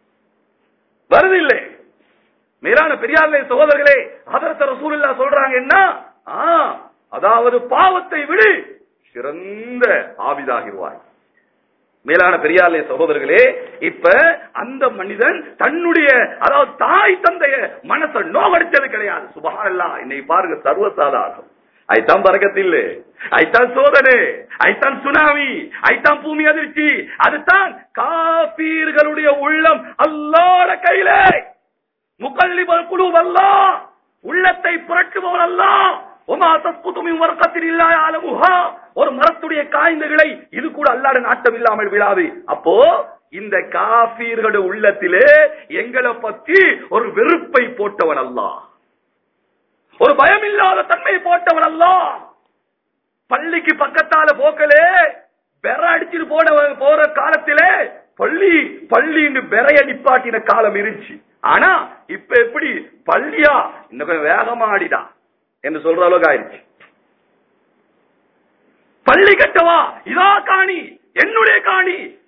வருது இல்லை மேலான பெரியார்களே சகோதரர்களே அதரத்த ரசூலுல்லா சொல்றாங்க என்ன ஆ, அதாவது பாவத்தை விடு சிறந்த ஆவிதாகிருவாய் மேலான பெரியாலே சகோதரர்களே இப்ப அந்த மனிதன் தன்னுடைய அதாவது தாய் தந்தைய மனசை நோகடிச்சது கிடையாது சுபஹானல்லா இன்னைக்கு பாருங்க சர்வசாதாரணம் ஐத்தான் பறக்கத்தில் ஐத்தான் சோதனை ஐத்தான் சுனாமி ஐத்தான் பூமி அதிர்ச்சி அதுதான் காபீர்களுடைய உள்ளம் அல்லாட கையில முகல்லிபல் குழு அல்லா உள்ளத்தை புரட்டுபவன் அல்லா உமா தஸ்குதுமின் வர்க்கத்தில் இல்லா ஆலமுஹா ஒரு மரத்துடைய காய்ந்த இலை இது கூட அல்லாட நாட்டம் இல்லாமல் விழாது அப்போ இந்த காபீர்களுடைய உள்ளத்திலே எங்களை பத்தி ஒரு வெறுப்பை போட்டவன் அல்லாஹ் ஒரு பயம் இல்லாத தன்மை போட்டவன் அல்ல பள்ளிக்கு பக்கத்தால போக்கலே பெற அடிச்சுட்டு போன போற காலத்திலே பள்ளி பள்ளின்னு பெறைய நிப்பாட்டின காலம் இருந்துச்சு ஆனா இப்ப எப்படி பள்ளியா இன்னும் கொஞ்சம் வேகமா ஆடிடா என்று சொல்ற அளவுக்கு ஆயிடுச்சு பள்ளி கட்டவா இதா காணி என்னுடைய காணி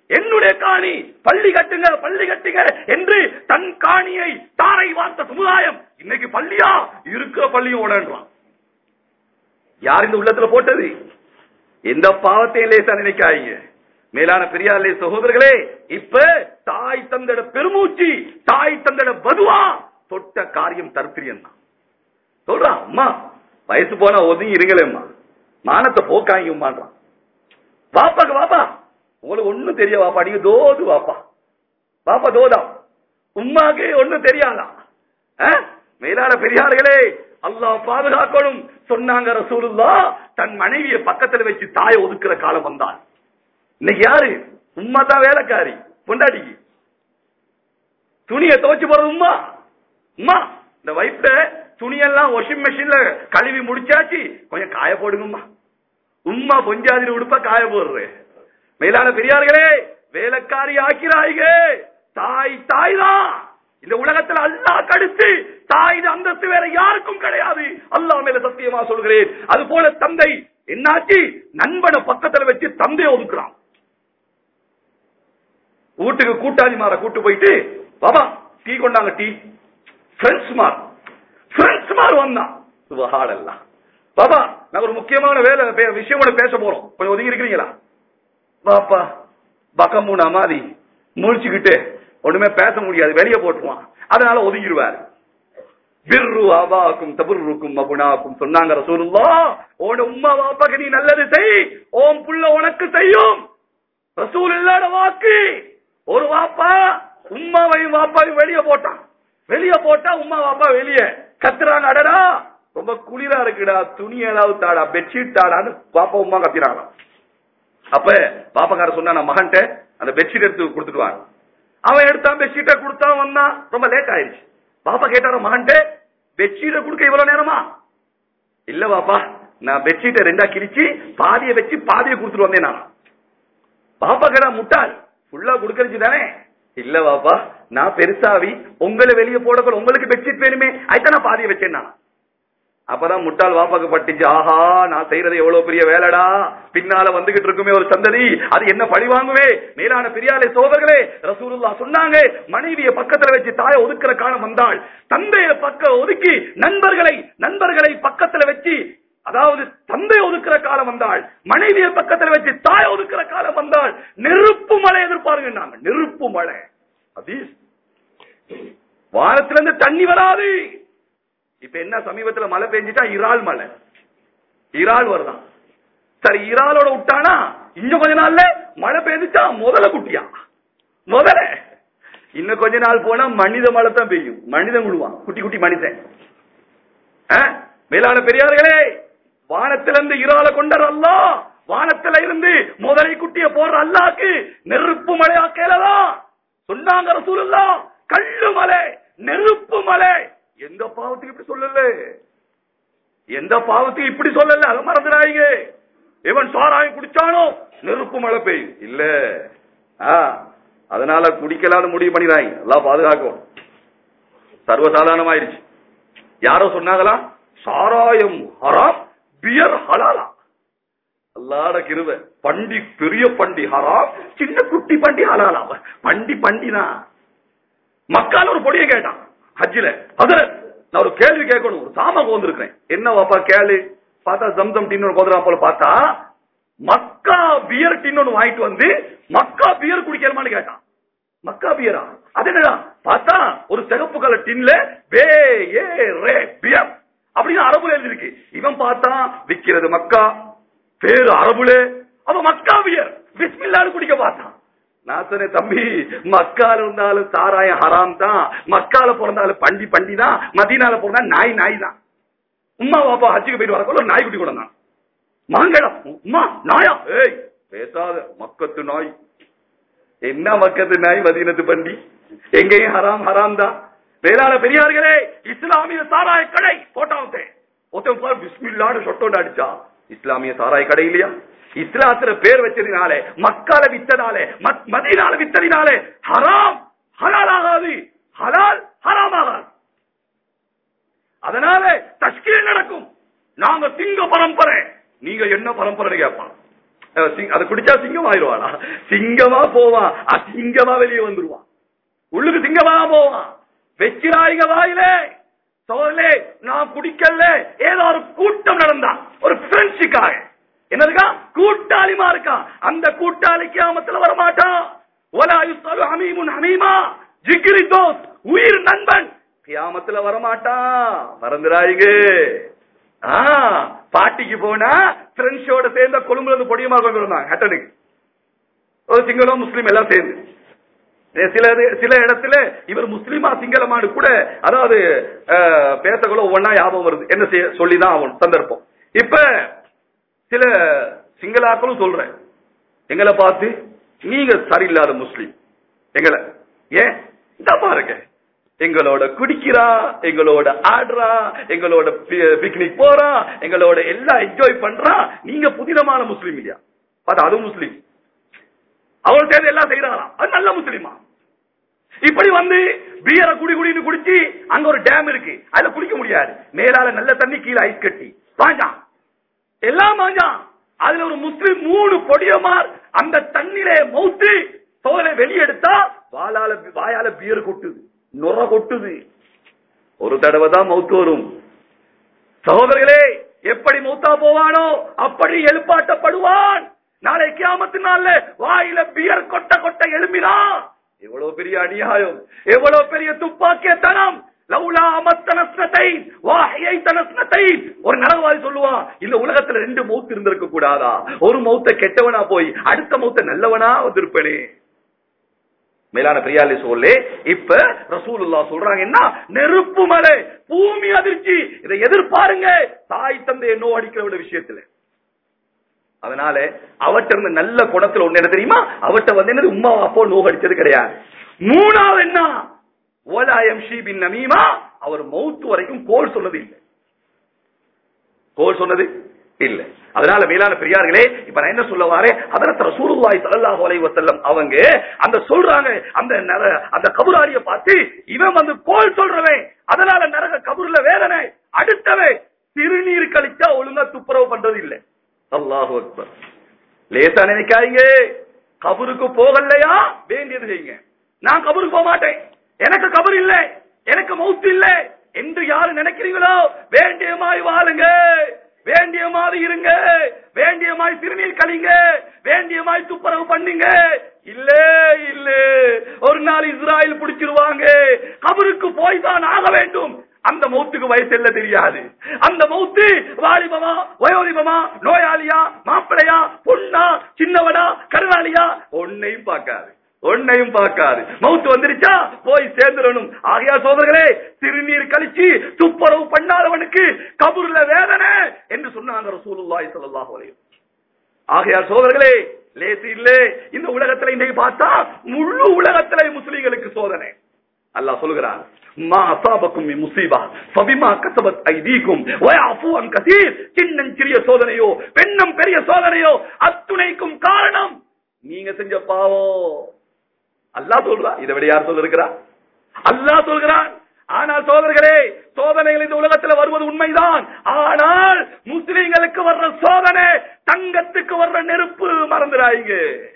என்னுடைய காணி பள்ளி கட்டுங்க பள்ளி கட்டுங்க என்று தன் காணியை தாரை வார்த்த சமுதாயம் இன்னைக்கு பள்ளியா இருக்கிற பள்ளியும் ஓடன்றான் யார் இந்த உள்ளத்துல போட்டது எந்த பாவத்தையும் லேசா நினைக்காதீங்க மேலான பெரியார்களே சகோதரர்களே இப்ப தாய் தந்தட பெருமூச்சு தாய் தந்தட பதுவா தொட்ட காரியம் தற்பிரியன் தான் சொல்றான் அம்மா வயசு போனா ஒதுங்கி இருங்களேம்மா மானத்தை போக்காங்க உமான்றான் வாப்பாக்கு வாப்பா உங்களுக்கு ஒண்ணும் தெரிய வாப்பா நீங்க தோது வாப்பா பாப்பா தோதா உம்மாக்கு ஒண்ணும் தெரியாதா அஹ்? மேலான பெரியார்களே அல்லாஹ் பாதுகாக்கணும் சொன்னாங்க ரசூலுல்லா தன் மனைவியை பக்கத்துல வச்சு தாயை ஒதுக்குற காலம் வந்தான் இன்னைக்கு யாரு உம்மா தான் வேலைக்காரி பொண்டாட்டிக்கு துணியை துவைச்சு போறது உம்மா உம்மா இந்த வயிற்ற துணியெல்லாம் வாஷிங் மெஷின்ல கழுவி முடிச்சாச்சு கொஞ்சம் காய போடுங்கம்மா உம்மா பொஞ்சாதிரி உடுப்ப காய போடுறது மேலான பெரியார்களே வேலைக்காரி ஆக்கிறாய்க தாய் தாய் தான் இந்த உலகத்துல அல்லாஹ் கடுத்து தாய் அந்தஸ்து வேற யாருக்கும் கிடையாது அல்லாஹ் மேல சத்தியமா சொல்கிறேன் அது போல தந்தை என்னாச்சு நண்பனை பக்கத்துல வச்சு தந்தையை ஒதுக்குறான் வீட்டுக்கு கூட்டாளி மாற கூட்டு போயிட்டு பாபா டீ கொண்டாங்க டீ ஃப்ரெண்ட்ஸ் மார் ஃப்ரெண்ட்ஸ் மார் வந்தான் சுபஹானல்லாஹ் பாபா நான் ஒரு முக்கியமான வேலை பே- விஷயம் ஒண்ணு பேச போறோம் கொஞ்சம் ஒதுங்கி இருக்கிறீங்களா பாப்பா பக்கமூனா மாதிரி முழிச்சுக்கிட்டு ஒண்ணுமே பேச முடியாது வெளியே போட்டுருவான் அதனால ஒதுங்கிடுவார் பிர்ரு அபாக்கும் தபுருக்கும் மபுனாக்கும் சொன்னாங்க ரசூலுல்லா உன் உம்மா வாப்பாக்கு நீ நல்லது செய் ஓம் புள்ள உனக்கு செய்யும் ரசூல் இல்லாத வாக்கு ஒரு வாப்பா உம்மாவையும் வாப்பாவையும் வெளியே போட்டான் வெளியே போட்டா உம்மா வாப்பா வெளியே கத்துறாங்க அடடா ரொம்ப குளிரா இருக்குடா துணி ஏதாவது தாடா பெட்ஷீட் தாடான்னு பாப்பா உம்மா கத்தினாங்க அப்ப பாப்பக்கார சொன்னா நான் மகன்ட்ட அந்த பெட்ஷீட் எடுத்து கொடுத்துட்டு வாங்க அவன் எடுத்தான் பெட்ஷீட்டை கொடுத்தான் வந்தான் ரொம்ப லேட் ஆயிடுச்சு பாப்பா கேட்டாரு மகன்ட்ட பெட்ஷீட்டை கொடுக்க இவ்வளவு நேரமா இல்ல பாப்பா நான் பெட்ஷீட்டை ரெண்டா கிழிச்சு பாதியை வச்சு பாதியை கொடுத்துட்டு வந்தேன் நான் பாப்பா கடா முட்டாள் ஃபுல்லா குடுக்கறிச்சு தானே இல்ல பாப்பா நான் பெருசாவி உங்களை வெளியே போடக்கூட உங்களுக்கு பெட்ஷீட் வேணுமே அதுதான் நான் பாதியை வச்சேன் நான் அப்பதான் முட்டாள் வாப்பாக்கு பட்டுச்சு ஆஹா நான் செய்யறது எவ்வளவு பெரிய வேலைடா பின்னால வந்துகிட்டு இருக்குமே ஒரு சந்ததி அது என்ன பழி வாங்குவே மேலான பெரியாலே சோதர்களே ரசூலுல்லா சொன்னாங்க மனைவியை பக்கத்துல வச்சு தாயை ஒதுக்குற காலம் வந்தாள் தந்தைய பக்க ஒதுக்கி நண்பர்களை நண்பர்களை பக்கத்துல வச்சு அதாவது தந்தை ஒதுக்குற காலம் வந்தாள் மனைவியை பக்கத்துல வச்சு தாய் ஒதுக்குற காலம் வந்தாள் நெருப்பு மழை எதிர்பாருங்க நாங்க நெருப்பு மழை அதீஸ் வானத்திலிருந்து தண்ணி வராது இப்ப என்ன சமீபத்துல மழை பெஞ்சிட்டா இறால் மழை இறால் வருதான் சரி இறாலோட விட்டானா இன்னும் கொஞ்ச நாள்ல மழை பெய்ஞ்சிட்டா முதல்ல குட்டியா முதல்ல இன்னும் கொஞ்ச நாள் போனா மனித மழை தான் பெய்யும் மனிதன் விழுவான் குட்டி குட்டி மனிதன் ஆ? மேலான பெரியார்களே வானத்திலிருந்து இறால கொண்டர் அல்லா வானத்தில இருந்து முதலை குட்டிய போடுற அல்லாக்கு நெருப்பு மழையாக்கலதா சொன்னாங்க ரசூலுல்லா கல்லு மலை நெருப்பு மலை எந்த பாவத்துக்கு இப்படி சொல்லல எந்த பாவத்துக்கு இப்படி சொல்லல அதை மறந்துடாதீங்க இவன் சாராயம் குடிச்சானோ நெருப்பு மழை பெய்யும் இல்ல ஆ, அதனால குடிக்கலாம்னு முடிவு பண்ணிடுறாங்க எல்லாம் பாதுகாக்கும் சர்வசாதாரணமாயிருச்சு யாரோ சொன்னாங்களா சாராயம் ஹராம் பியர் ஹலாலா அல்லாட கிருப பண்டி பெரிய பண்டி ஹராம் சின்ன குட்டி பண்டி ஹலாலா பண்டி பண்டினா மக்கால ஒரு பொடியை கேட்டான் ஹஜ்ஜில அதுல நான் ஒரு கேள்வி கேட்கணும் ஒரு சாம கோந்திருக்கிறேன் என்ன வாப்பா கேளு பார்த்தா ஜம்சம் டின்னு கோதுரா போல பார்த்தா மக்கா பியர் டின்னு ஒண்ணு வாங்கிட்டு வந்து மக்கா பியர் குடிக்கலாமான்னு கேட்டான் மக்கா பியரா அது என்னடா பார்த்தா ஒரு சிகப்பு கலர் டின்ல பே ஏ ரே பியர் அப்படின்னு அரபுல எழுதிருக்கு இவன் பார்த்தா விக்கிறது மக்கா பேரு அரபுல அவ மக்கா பியர் பிஸ்மில்லான்னு குடிக்க பார்த்தான் நான் சொன்னேன் தம்பி மக்கால இருந்தாலும் சாராயம் ஹராம் தான் மக்கால பிறந்தாலும் பண்டி பண்டி தான் மதீனால பிறந்தா நாய் நாய் தான் உம்மா பாப்பா ஹஜ்ஜுக்கு போயிட்டு வரக்குள்ள ஒரு நாய் குட்டி கூட தான் மாங்கடா உம்மா நாயா ஏய் பேசாத மக்கத்து நாய் என்ன மக்கத்து நாய் மதீனத்து பண்டி எங்கேயும் ஹராம் ஹராம் தான் வேளாண் பெரியார்களே இஸ்லாமிய சாராய கடை போட்டாவுத்தே ஒருத்தன் பார் பிஸ்மில்லான்னு சொட்டோண்டு அடிச்சா இஸ்லாமிய சாராய கடை இல்லையா இஸ்லாத்துல பேர் வச்சதினாலே மக்கால வித்தனாலே மத்- மதீனால வித்ததினாலே ஹராம் ஹலால் ஆகாது ஹலால் ஹராம் ஆகாது அதனால தஷ்கீல் நடக்கும் நாங்க திங்க பரம்பரை நீங்க என்ன பரம்பரை கேட்பான் அஹ் சிங்க- அதை குடிச்சா சிங்கம் ஆயிடுவானா சிங்கமா போவான் அசிங்கமா வெளியே வந்துருவான் உள்ளுக்கு சிங்கமா போவான் வெச்சிராயிக வாயிலே சோழலே நான் குடிக்கல ஏதோ ஒரு கூட்டம் நடந்தா ஒரு பிரெஞ்சுக்காக என்னதுக்கா கூட்டாளிமா இருக்கான் அந்த கூட்டாளி கியாமத்துல வரமாட்டான் ஒலா யுஸ்அலு ஹமீமுன் ஹமீமா ஜிக்ரி தோஸ் உயிர் நண்பன் கியாமத்துல வரமாட்டான் மறந்துடாயிங்க ஆ பாட்டிக்கு போனா பிரெஞ்சோட சேர்ந்த கொழும்புல இருந்து பொடியமா கொண்டு வந்தாங்க ஹட்டனுக்கு ஒரு சிங்களம் முஸ்லீம் எல்லாம் சேர்ந்து ஏ, சில இது- சில இடத்துல இவர் முஸ்லிமா சிங்களமானு கூட அதாவது அஹ், பேசக்குள்ள ஒவ்வொன்னா ஞாபகம் வருது என்ன செய்ய சொல்லிதான் ஆகணும் சந்தர்ப்பம் இப்ப சில சிங்களாக்களும் சொல்றேன் எங்களை பார்த்து நீங்க சரியில்லாத முஸ்லீம் எங்களை ஏன் இந்த பாருங்க எங்களோட குடிக்கிறா எங்களோட ஆடுறா எங்களோட பிக்னிக் போறா எங்களோட எல்லாம் என்ஜாய் பண்றா நீங்க புதினமான முஸ்லீம் இல்லையா அது அது முஸ்லீம் அவள் சேர்ந்து எல்லாம் செய்யறாராம் அது நல்ல முஸ்லிமா இப்படி வந்து பியரை குடி குடின்னு குடிச்சு அங்க ஒரு டேம் இருக்கு அதுல குடிக்க முடியாது மேலால நல்ல தண்ணி கீழே ஐஸ் கட்டி பாஞ்சான் எல்லாம் மாஞ்சான் அதுல ஒரு முஸ்லிம் மூணு பொடியமார் அந்த தண்ணிலே மௌத்து தோலை வெளியெடுத்தா வாளால வாயால பியர் கொட்டுது நுர கொட்டுது ஒரு தடவை தான் மௌத்து வரும் சகோதரர்களே எப்படி மூத்தா போவானோ அப்படி எழுப்பாட்டப்படுவான் நாளை கியாமத்து நாள்ல வாயில பியர் கொட்ட கொட்ட எழும்பினா எவ்வளவு பெரிய அநியாயம் எவ்வளவு பெரிய துப்பாக்கியத்தனம் லவுலா அமத்தனஸ்னத்தை வாஹியை தனஸ்னத்தை ஒரு நரகவாதி சொல்லுவான் இந்த உலகத்துல ரெண்டு மௌத்து இருந்திருக்க கூடாதா ஒரு மௌத்த கெட்டவனா போய் அடுத்த மௌத்த நல்லவனா வந்திருப்பேனே மேலான பிரியாலி சொல்லே இப்ப ரசூலுல்லா சொல்றாங்க என்ன நெருப்பு மலை பூமி அதிர்ச்சி இதை எதிர்பாருங்க தாய் தந்தையை நோ அடிக்கிற விஷயத்துல அதனால அவட்ட இருந்த நல்ல குணத்துல ஒண்ணு என்ன தெரியுமா அவட்ட வந்து என்னது உமா அப்போ நோ அடிச்சது கிடையாது மூணாவது என்ன ஓலாயம் ஷீபின் நமீமா அவர் மௌத்து வரைக்கும் கோல் சொன்னது இல்லை கோல் சொன்னது இல்ல அதனால மேலான பெரியார்களே இப்ப நான் என்ன சொல்ல வாரேன் அதற்கு ரசூலுல்லாஹி ஸல்லல்லாஹு அலைஹி வஸல்லம் அவங்க அந்த சொல்றாங்க அந்த நர- அந்த கபுராரிய பார்த்து இவன் வந்து கோல் சொல்றவன் அதனால நரக கபூர்ல வேதனை அடுத்தவன் சிறுநீர் கழிச்சா ஒழுங்கா துப்புரவு பண்றது இல்ல அல்லாஹு அக்பர் லேசா நினைக்காதீங்க கபருக்கு போகலையா வேண்டியது செய்யுங்க நான் கபருக்கு போக மாட்டேன் எனக்கு கபர் இல்ல எனக்கு மௌத்து இல்ல என்று யாரு நினைக்கிறீங்களோ வேண்டியமாய் வாழுங்க வேண்டியமாறு இருங்க வேண்டியமாய் திருநீர் கழிங்க வேண்டியமாய் துப்புரவு பண்ணுங்க இல்ல இல்ல ஒரு நாள் இஸ்ராயல் பிடிச்சிருவாங்க கபருக்கு போய் தான் ஆக வேண்டும் அந்த மௌத்துக்கு வயசு இல்ல தெரியாது அந்த மௌத்து வாலிபமா வயோதிபமா நோயாளியா மாப்பிளையா பொண்ணா சின்னவனா கருணாளியா ஒன்னையும் பார்க்காது ஒன்னையும் பார்க்காது மௌத்து வந்துருச்சா போய் சேர்ந்துடணும் ஆகையா சோதர்களே சிறுநீர் கழிச்சு துப்புரவு பண்ணாதவனுக்கு கபூர்ல வேதனை என்று சொன்னாங்க ரசூலுல்லாஹி ஸல்லல்லாஹு அலைஹி வஸல்லம். ஆகையால் சோதர்களே லேசு இல்ல இந்த உலகத்துல இன்னைக்கு பார்த்தா முழு உலகத்துல முஸ்லிம்களுக்கு சோதனை அல்லாஹ் சொல்கிறான் மா அசாபக்கும் மின் முசீபா ஃபபிமா கஸபத் ஐதீக்கும் வயஃபு அன் கஸீர் சின்னம் சிறிய சோதனையோ பெண்ணும் பெரிய சோதனையோ அத்துணைக்கும் காரணம் நீங்க செஞ்ச பாவம் அல்லாஹ் சொல்றா இதை விட யார் சொல்லிருக்கிறா அல்லாஹ் சொல்கிறான் ஆனால் சோதர்களே சோதனைகள் இந்த உலகத்துல வருவது உண்மைதான் ஆனால் முஸ்லிம்களுக்கு வர்ற சோதனை தங்கத்துக்கு வர்ற நெருப்பு மறந்துடாதீங்க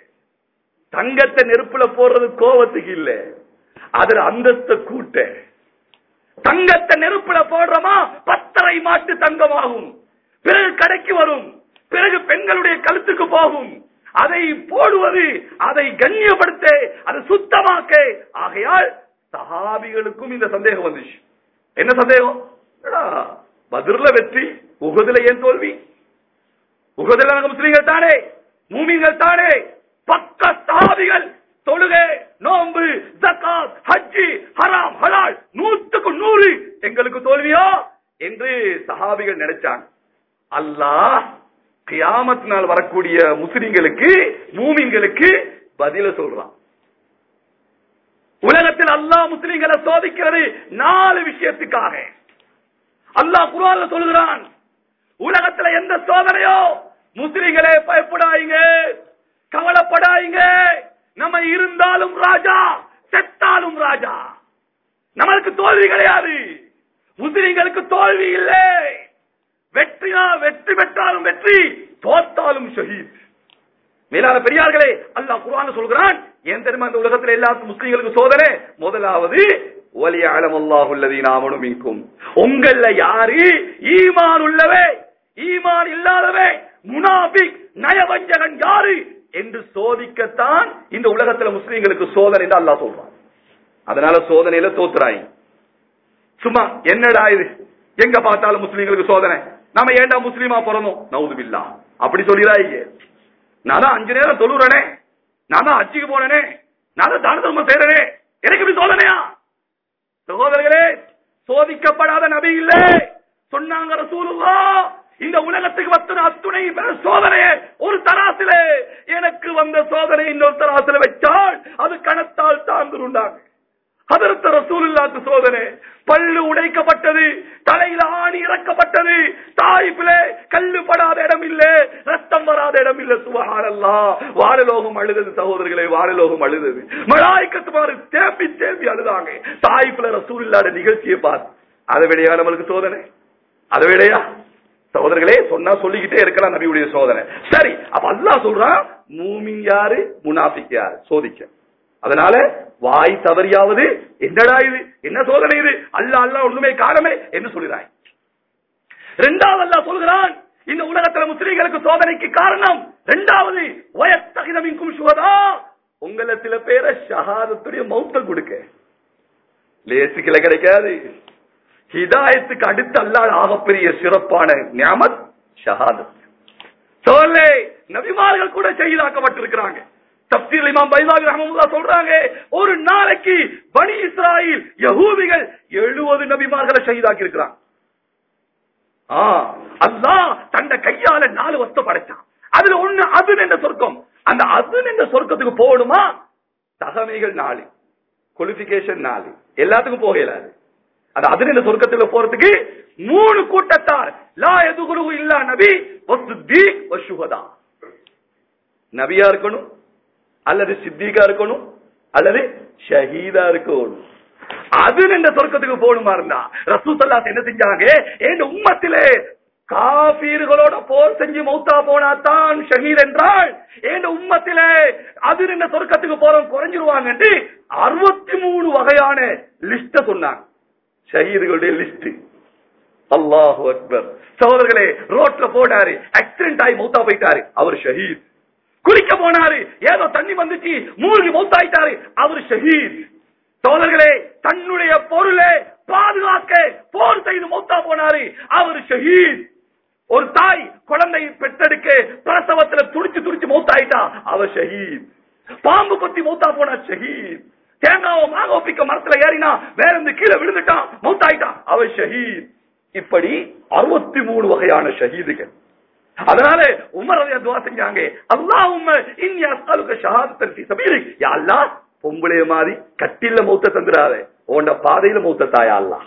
தங்கத்தை நெருப்புல போடுறது கோவத்துக்கு இல்ல அதுல அந்தஸ்த கூட்ட தங்கத்தை நெருப்புல போடுறோமா பத்தரை மாட்டு தங்கமாகும் பிறகு கடைக்கு வரும் பிறகு பெண்களுடைய கழுத்துக்கு போகும் அதை போடுவது அதை கண்ணியப்படுத்த அதை சுத்தமாக்க ஆகையால் சஹாபிகளுக்கும் இந்த சந்தேகம் வந்துச்சு என்ன சந்தேகம் என்னடா, பத்ர்ல வெற்றி உகதுல ஏன் தோல்வி உகதுல நாங்க முஸ்லீம்கள் தானே மூமின்கள் தானே பக்க சஹாபிகள் தொழுகை நோன்பு ஜக்காத் ஹஜ்ஜி ஹராம் ஹலால் நூத்துக்கு நூறு எங்களுக்கு தோல்வியா என்று சஹாபிகள் நினைச்சாங்க அல்லாஹ் கியாமத் நாள் வரக்கூடிய முஸ்லிம்களுக்கு மூமின்களுக்கு பதில சொல்றான் உலகத்தில் அல்லாஹ் முஸ்லிம்களை சோதிக்கிறது நாலு விஷயத்துக்காக அல்லாஹ் குர்ஆன்ல சொல்கிறான் உலகத்துல எந்த சோதனையோ முஸ்லிம்களே பயப்படாதீங்க கவலைப்படாதீங்க நம்ம இருந்தாலும் ராஜா செத்தாலும் ராஜா நம்மளுக்கு தோல்வி கிடையாது முஸ்லிம்களுக்கு தோல்வி இல்லை வெற்றினா வெற்றி பெற்றாலும் வெற்றி தோத்தாலும் ஷஹீத் மேலான பெரியார்களே அல்லாஹ் குர்ஆன் சொல்கிறான் ஏன் தெரியுமா இந்த உலகத்துல எல்லா முஸ்லிம்களுக்கு சோதனை முதலாவது வலியாலம் அல்லாஹுல்லதீன் ஆமனு மின்கும் உங்கள யாரு ஈமான் உள்ளவே ஈமான் இல்லாதவே முனாபிக் நயவஞ்சகன் யாரு என்று சோதிக்கத்தான் இந்த உலகத்துல முஸ்லிம்களுக்கு சோதனை என்று அல்லாஹ் சொல்றான் அதனால சோதனையில தோத்துறாய் சும்மா என்னடா இது எங்க பார்த்தாலும் முஸ்லிம்களுக்கு சோதனை நாம ஏன்டா முஸ்லீமா பிறந்தோம் நவுதுபில்லா அப்படி சொல்லிடாதீங்க நான் தான் அஞ்சு நேரம் தொழுறனே நான் தான் அச்சுக்கு போனனே நான் தான் தான தர்மம் செய்யறனே எனக்கு இப்படி சோதனையா சகோதரர்களே சோதிக்கப்படாத நபி இல்லை சொன்னாங்க ரசூலுல்லா இந்த உலகத்துக்கு வந்த அத்துணை பேர் சோதனையே ஒரு தராசிலே எனக்கு வந்த சோதனை இன்னொரு தராசில வச்சால் அது கணத்தால் தாங்குருண்டாங்க அதற்கு ரசூலுல்லாக்கு சோதனை பல்லு உடைக்கப்பட்டது தலையில ஆணி இறக்கப்பட்டது தாய்ப்பிலே கல்லு படாத இடம் இல்ல ரத்தம் வராத இடம் இல்ல சுபஹானல்லா வாழலோகம் அழுதது சகோதரர்களே வாழலோகம் அழுதது மலாய்க்கத்துமாறு தேம்பி தேம்பி அழுதாங்க தாய்ப்பில ரசூல் இல்லாத நிகழ்ச்சியை பார்த்து அதை விடையா நம்மளுக்கு சோதனை அதை விடையா சகோதரர்களே சொன்னா சொல்லிக்கிட்டே இருக்கலாம் நபியுடைய சோதனை சரி அப்ப அல்லாஹ் சொல்றான் மூமின் யாரு முனாபிக் யாரு சோதிக்க அதனால வாய் தவறியாவது என்னடா இது என்ன சோதனை இது அல்ல அல்ல ஒண்ணுமே காரணமே என்று சொல்கிறாய் இரண்டாவது அல்லாஹ் சொல்கிறான் இந்த உலகத்துல முஸ்லீம்களுக்கு சோதனைக்கு காரணம் இரண்டாவது வயத்தகிதமிக்கும் சுவதா உங்களை சில பேரை ஷஹாதத்துடைய மௌத்த கொடுக்க லேசுக்கில கிடைக்காது ஹிதாயத்துக்கு அடுத்து அல்லாத ஆகப்பெரிய சிறப்பான ஞாமத் ஷஹாதத் சோலே நபிமார்கள் கூட செய்தாக்கப்பட்டிருக்கிறாங்க தப்சீர் இமாம் பைதாவி ரஹமத்துல்லா சொல்றாங்க ஒரு நாளைக்கு பனி இஸ்ராயில் யகூதிகள் எழுபது நபிமார்களை ஷஹீதாக்கி இருக்கிறாங்க அல்லாஹ் தந்த கையால நாலு வஸ்து படைச்சான் அதுல ஒண்ணு அது என்ற சொர்க்கம் அந்த அது என்ற சொர்க்கத்துக்கு போகணுமா தகமைகள் நாலு குவாலிபிகேஷன் நாலு எல்லாத்துக்கும் போக இயலாது அந்த அது என்ற சொர்க்கத்துல போறதுக்கு மூணு கூட்டத்தார் லா எதுகுரு இல்லா நபி வசுத்தி வசுகதா நபியா இருக்கணும் அல்லது சித்திகா இருக்கணும் அல்லது ஷஹீதா இருக்கணும் அது என்ற சொர்க்கத்துக்கு போகணுமா இருந்தா ரசூசல்லாஸ் என்ன செஞ்சாங்க என் உம்மத்திலே காபீர்களோட போர் செஞ்சு மௌத்தா போனா தான் ஷஹீத் என்றால் என் உம்மத்திலே அது என்ற சொர்க்கத்துக்கு போறோம் குறைஞ்சிருவாங்க அறுபத்தி மூணு வகையான லிஸ்ட சொன்னாங்க ஷஹீதுகளுடைய லிஸ்ட் அல்லாஹு அக்பர் சகோதரர்களே ரோட்ல போனாரு ஆக்சிடென்ட் ஆகி மௌத்தா போயிட்டாரு அவர் ஷஹீத் குளிக்க போனாரு ஏதோ தண்ணி வந்துச்சு மூழ்கி மௌத்தாயிட்டாரு அவர் ஷஹீத் சோதர்களே தன்னுடைய பொருளை பாதுகாக்க போர் செய்து மௌத்தா போனாரு அவர் ஷஹீத் ஒரு தாய் குழந்தை பெற்றெடுக்க பிரசவத்துல துடிச்சு துடிச்சு மௌத்தாயிட்டா அவர் ஷஹீத் பாம்பு கொத்தி மௌத்தா போனா ஷஹீத் தேங்காவை மாக ஒப்பிக்க மரத்துல ஏறினா வேற இருந்து கீழே விழுந்துட்டான் மௌத்தாயிட்டான் அவர் ஷஹீத் இப்படி அறுபத்தி மூணு வகையான ஷஹீதுகள் அதனால உமர் ரலியா துவா செஞ்சாங்க அல்லாஹும்ம இன்னி அஸ்அலுக ஷஹாதத்தன் ஃபீ சபீலிக் யா அல்லாஹ் பொம்பளைய மாதிரி கட்டில மௌத்த தந்துராதே உன்ட பாதையில மௌத்த தாயா அல்லாஹ்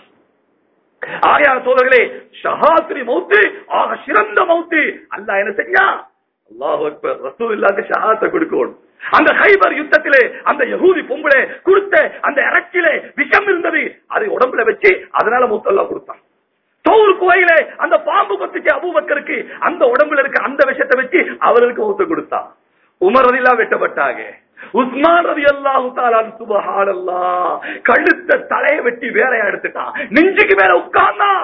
ஆகையான சோதர்களே ஷஹாத்ரி மௌத்து ஆக சிறந்த மௌத்து அல்லாஹ் என்ன செஞ்சா அல்லாஹ் அக்பர் ரசூலுல்லாஹ்க்கு ஷஹாத்தை கொடுக்கணும் அந்த ஹைபர் யுத்தத்திலே அந்த யகூதி பொம்பளை கொடுத்த அந்த இறக்கிலே விஷம் இருந்தது அதை உடம்புல வச்சு அதனால மௌத்தல்லா கொடுத்தான் தோல் குவையில அந்த பாம்பு கொத்துச்சு அபூபக்கருக்கு அந்த உடம்புல இருக்க அந்த விஷத்தை வச்சு அவர்களுக்கு மௌத்த கொடுத்தான் உமர் ரதிலா வெட்டப்பட்டாங்க உஸ்மான் ரதி அல்லாஹு தாலான் சுபஹானல்லா கழுத்த தலையை வெட்டி வேறையா எடுத்துட்டான் நெஞ்சுக்கு மேல உட்கார்ந்தான்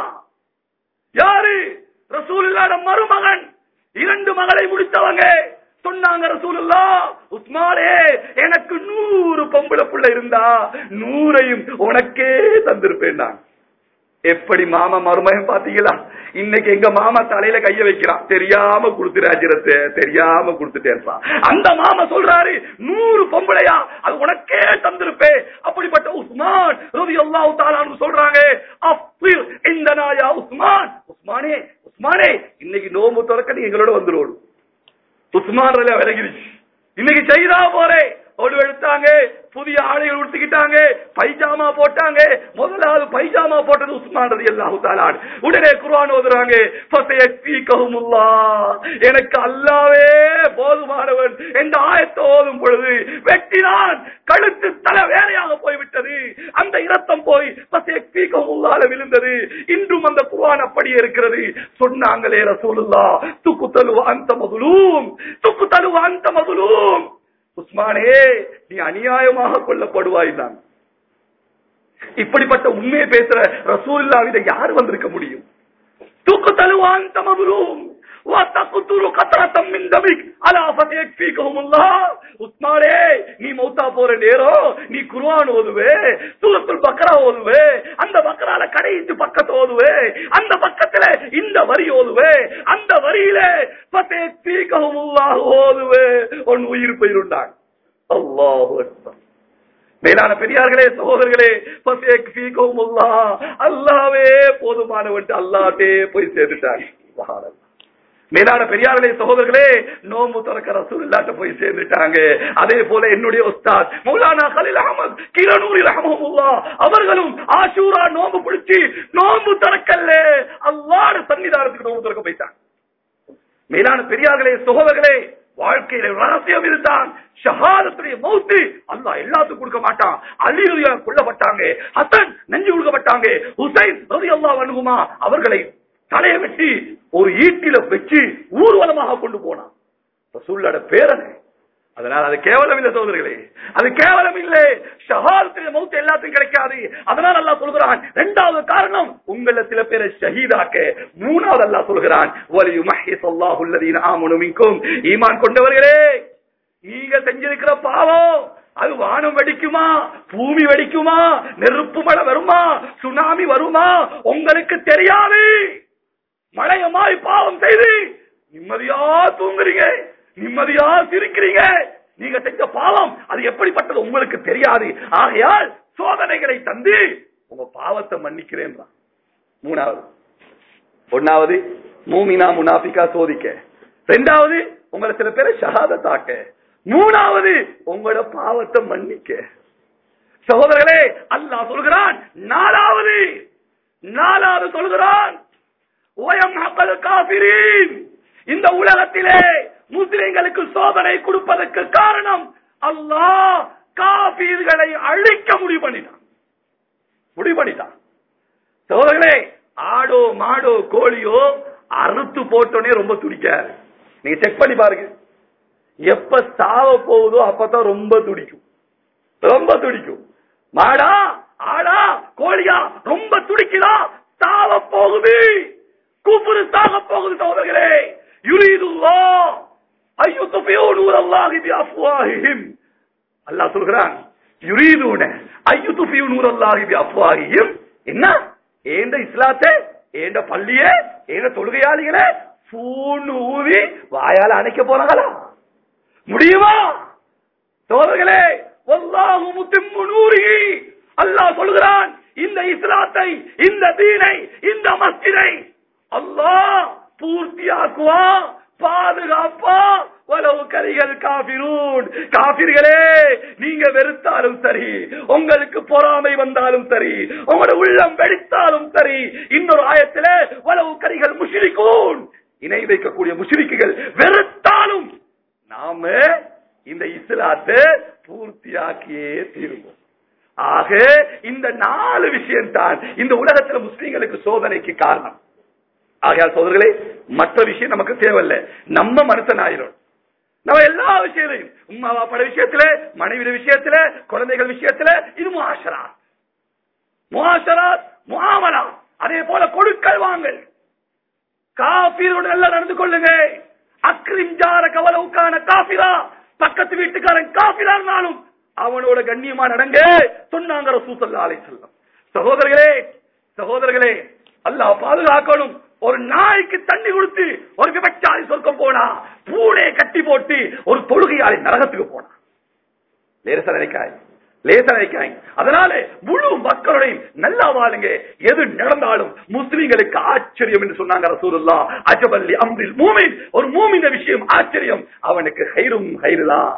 யாரு ரசூலுல்லாட மருமகன் இரண்டு மகளை முடித்தவங்க சொன்னாங்க ரசூலுல்லா உஸ்மானே எனக்கு நூறு பொம்பளை புள்ள இருந்தா நூறையும் உனக்கே தந்திருப்பேன் நான் எப்படி மாமா மருமகன் பாத்தீங்களா இன்னைக்கு எங்க மாமா தலையில கைய வைக்கிறான் தெரியாம கொடுத்துராஜிரத்தை தெரியாம கொடுத்துட்டேன் அந்த மாமா சொல்றாரு நூறு பொம்பளையா அது உனக்கே தந்திருப்பே அப்படிப்பட்ட உஸ்மான் ரவி அல்லாஹ் தாலான்னு சொல்றாங்க அஃபிர் இந்த நாயா உஸ்மான் உஸ்மானே உஸ்மானே இன்னைக்கு நோம்பு திறக்க நீ எங்களோட வந்துருவோம் உஸ்மான் ரலியா விலகிருச்சு இன்னைக்கு செய்தா போறே ஒடு எடுத்தாங்க புதிய ஆடைகள் உடுத்திக்கிட்டாங்க பைஜாமா போட்டாங்க முதலாவது பைஜாமா போட்டது உஸ்மான் ரதி அல்லாஹு தாலான் உடனே குர்ஆன் ஓதுறாங்க ஃபசயக்ஃபீகஹுமுல்லா எனக்கு அல்லாவே போதுமானவன் என்ற ஆயத்தை ஓதும் பொழுது வெட்டினான் கழுத்து தலை வேலையாக போய்விட்டது அந்த இரத்தம் போய் ஃபசயக்ஃபீகஹுல்லால விழுந்தது இன்றும் அந்த குர்ஆன் அப்படியே இருக்கிறது சொன்னாங்களே ரசூலுல்லாஹ் துக்குத்தலு அந்த மதுலூம் துக்குத்தலு அந்த மதுலூம் உஸ்மானே நீ அநியாயமாக கொல்லப்படுவாய் தான் இப்படிப்பட்ட உண்மையை பேசுற ரசூல்லா இதை யார் வந்திருக்க முடியும் தூக்கு தழுவான் தமதுரும் உஸ்மானே நீ மௌத்தா போற நேரம் நீ குர்ஆன் ஓதுவே சூரத்துல் பக்ரா ஓதுவே அந்த பக்ரால கடைசி பக்கத்தை ஓதுவே அந்த பக்கத்துல இந்த வரி ஓதுவே அந்த வரியில ஃபதேக்ஃபீகஹுமுல்லாஹ் ஓதுவே உன் உயிர் போயிருந்தாங்க அல்லாஹு அக்பர் மேலான பெரியார்களே சகோதரர்களே ஃபதேக்ஃபீகஹுமுல்லாஹ் அல்லாஹ்வே போதுமானவன் அல்லாஹ்ட்டே போய் சேர்ந்துட்டாங்க சுப்ஹானல்லாஹ் மேலான பெரியார்களே சகோதரர்களே நோம்பு திறக்க ரசூலுல்லாட்ட போய் சேர்ந்துட்டாங்க அதே போல என்னுடைய உஸ்தாத் மௌலானா கலீல் அஹமத் கிரனூரி ரஹமஹுல்லாஹ் அவர்களும் ஆஷூரா நோம்பு பிடிச்சி நோம்பு திறக்கல்ல அல்லாஹ்வுடைய சன்னிதானத்துக்கு நோம்பு திறக்க போயிட்டாங்க மேலான பெரியார்களே சகோதரர்களே வாழ்க்கையில ரகசியம் இருந்தான் ஷஹாதத்துடைய மௌத்து அல்லாஹ் எல்லாத்துக்கும் கொடுக்க மாட்டான் அலி ரலியல்லாஹு கொல்லப்பட்டாங்க ஹசன் நெஞ்சு கொடுக்கப்பட்டாங்க ஹுசைன் ரலியல்லாஹு அன்ஹுமா அவர்களை தலையை வெட்டி ஒரு ஈட்டில வச்சு ஊர்வலமாக கொண்டு போனான் ரசூல்லோட பேரனை அதனால அது கேவலம் இல்ல சோதர்களே அது கேவலம் இல்லை ஷஹாதத்துடைய மௌத்து எல்லாத்துக்கும் கிடைக்காது அதனால அல்லாஹ் சொல்கிறான் இரண்டாவது காரணம் உங்கள சில பேரை ஷஹீதாக்க மூணாவது அல்லாஹ் சொல்கிறான் வலியுமஹிஸ் அல்லாஹு அல்லதீன ஆமனு மின்கும் ஈமான் கொண்டவர்களே நீங்க செஞ்சிருக்கிற பாவம் அது வானம் வெடிக்குமா பூமி வெடிக்குமா நெருப்பு மழை வருமா சுனாமி வருமா உங்களுக்கு தெரியாது மழையமாய் பாவம் செய்து நிம்மதியா தூங்குறீங்க நிம்மதியா சிரிக்கிறீங்க நீங்க செஞ்ச பாவம் அது எப்படிப்பட்டது உங்களுக்கு தெரியாது ஆகையால் சோதனைகளை தந்து உங்க பாவத்தை மன்னிக்கிறேன் மூணாவது ஒன்னாவது மூமினா முனாபிகா சோதிக்க ரெண்டாவது உங்களை சில பேரை ஷஹாதத்தாக்க மூணாவது உங்களோட பாவத்தை மன்னிக்க சகோதரர்களே அல்லாஹ் சொல்கிறான் நாலாவது நாலாவது சொல்கிறான் ஓயம் மக்கள் காபிரீன் இந்த உலகத்திலே முஸ்லிம்களுக்கு சோதனை கொடுப்பதற்கு காரணம் அல்லாஹ் காபீர்களை அழிக்க முடிவு பண்ணினான் முடிவு பண்ணிட்டான் சோதர்களே ஆடோ மாடோ கோழியோ அறுத்து போட்டோனே ரொம்ப துடிக்காது நீங்க செக் பண்ணி பாருங்க எப்ப சாவ போகுதோ அப்பதான் ரொம்ப துடிக்கும் ரொம்ப துடிக்கும் மாடா ஆடா கோழியா ரொம்ப துடிக்குதா சாவ போகுது கூப்புரு சாக போகுது சகோதரர்களே யுரீதுல்லா ஐயோ துபியோ நூர் அல்லாஹி பி அஃப்வாஹிஹிம் அல்லாஹ் சொல்கிறான் யுரீதுன ஐயோ துபியோ நூர் அல்லாஹி பி அஃப்வாஹிஹிம் என்ன ஏண்ட இஸ்லாத்தை ஏண்ட பள்ளியே ஏண்ட தொழுகையாளிகளே பூண்டு ஊதி வாயால அணைக்க போறாங்களா முடியுமா சோதர்களே வல்லாஹு முத்திம்மு நூரிஹி அல்லாஹ் சொல்கிறான் இந்த இஸ்லாத்தை இந்த தீனை இந்த மஸ்ஜிதை அல்லாஹ் பூர்த்தியாக்குவா பாதுகாப்பா வலவு கரிகள் காபிரூன் காபிர்களே நீங்க வெறுத்தாலும் சரி உங்களுக்கு பொறாமை வந்தாலும் சரி உங்களோட உள்ளம் வெடித்தாலும் சரி இன்னொரு ஆயத்துல வலவு கரிகள் முஷிரிக்கூன் இணை வைக்கக்கூடிய முஷிரிக்குகள் வெறுத்தாலும் நாம இந்த இஸ்லாத்தை பூர்த்தியாக்கியே தீருவோம் ஆக இந்த நாலு விஷயம் தான் இந்த உலகத்துல முஸ்லீம்களுக்கு சோதனைக்கு காரணம் ஆகையால் சோதர்களே மற்ற விஷயம் நமக்கு தேவையில்லை நம்ம மனுஷன் ஆயிரும் நம்ம எல்லா விஷயத்திலையும் உமா பாப்பட விஷயத்துல மனைவி விஷயத்துல குழந்தைகள் விஷயத்துல இது முஆஷரா முஆஷராத் முஆமலா அதே போல கொடுக்கல் வாங்கல் காபீரோடு எல்லாம் நடந்து கொள்ளுங்க அக்ரிம் ஜார கவலவுக்கான காபிரா பக்கத்து வீட்டுக்காரன் காபிரா இருந்தாலும் அவனோட கண்ணியமா நடங்க சொன்னாங்க ரசூசல்லா அலை செல்லம் சகோதரர்களே சகோதரர்களே அல்லாஹ் பாதுகாக்கணும் ஒரு நாய்க்கு தண்ணி கொடுத்து ஒரு விபச்சாரி சொர்க்கம் போனா பூனை கட்டி போட்டு ஒரு தொழுகையாளி நரகத்துக்கு போனா லேச நினைக்காய் லேச நினைக்காய் அதனால முழு மக்களுடைய நல்லா வாழுங்க எது நடந்தாலும் முஸ்லிம்களுக்கு ஆச்சரியம் என்று சொன்னாங்க ரசூலுல்லா அஜபல்லி அம்ரில் மூமின் ஒரு மூமின் விஷயம் ஆச்சரியம் அவனுக்கு ஹைரும் ஹைருதான்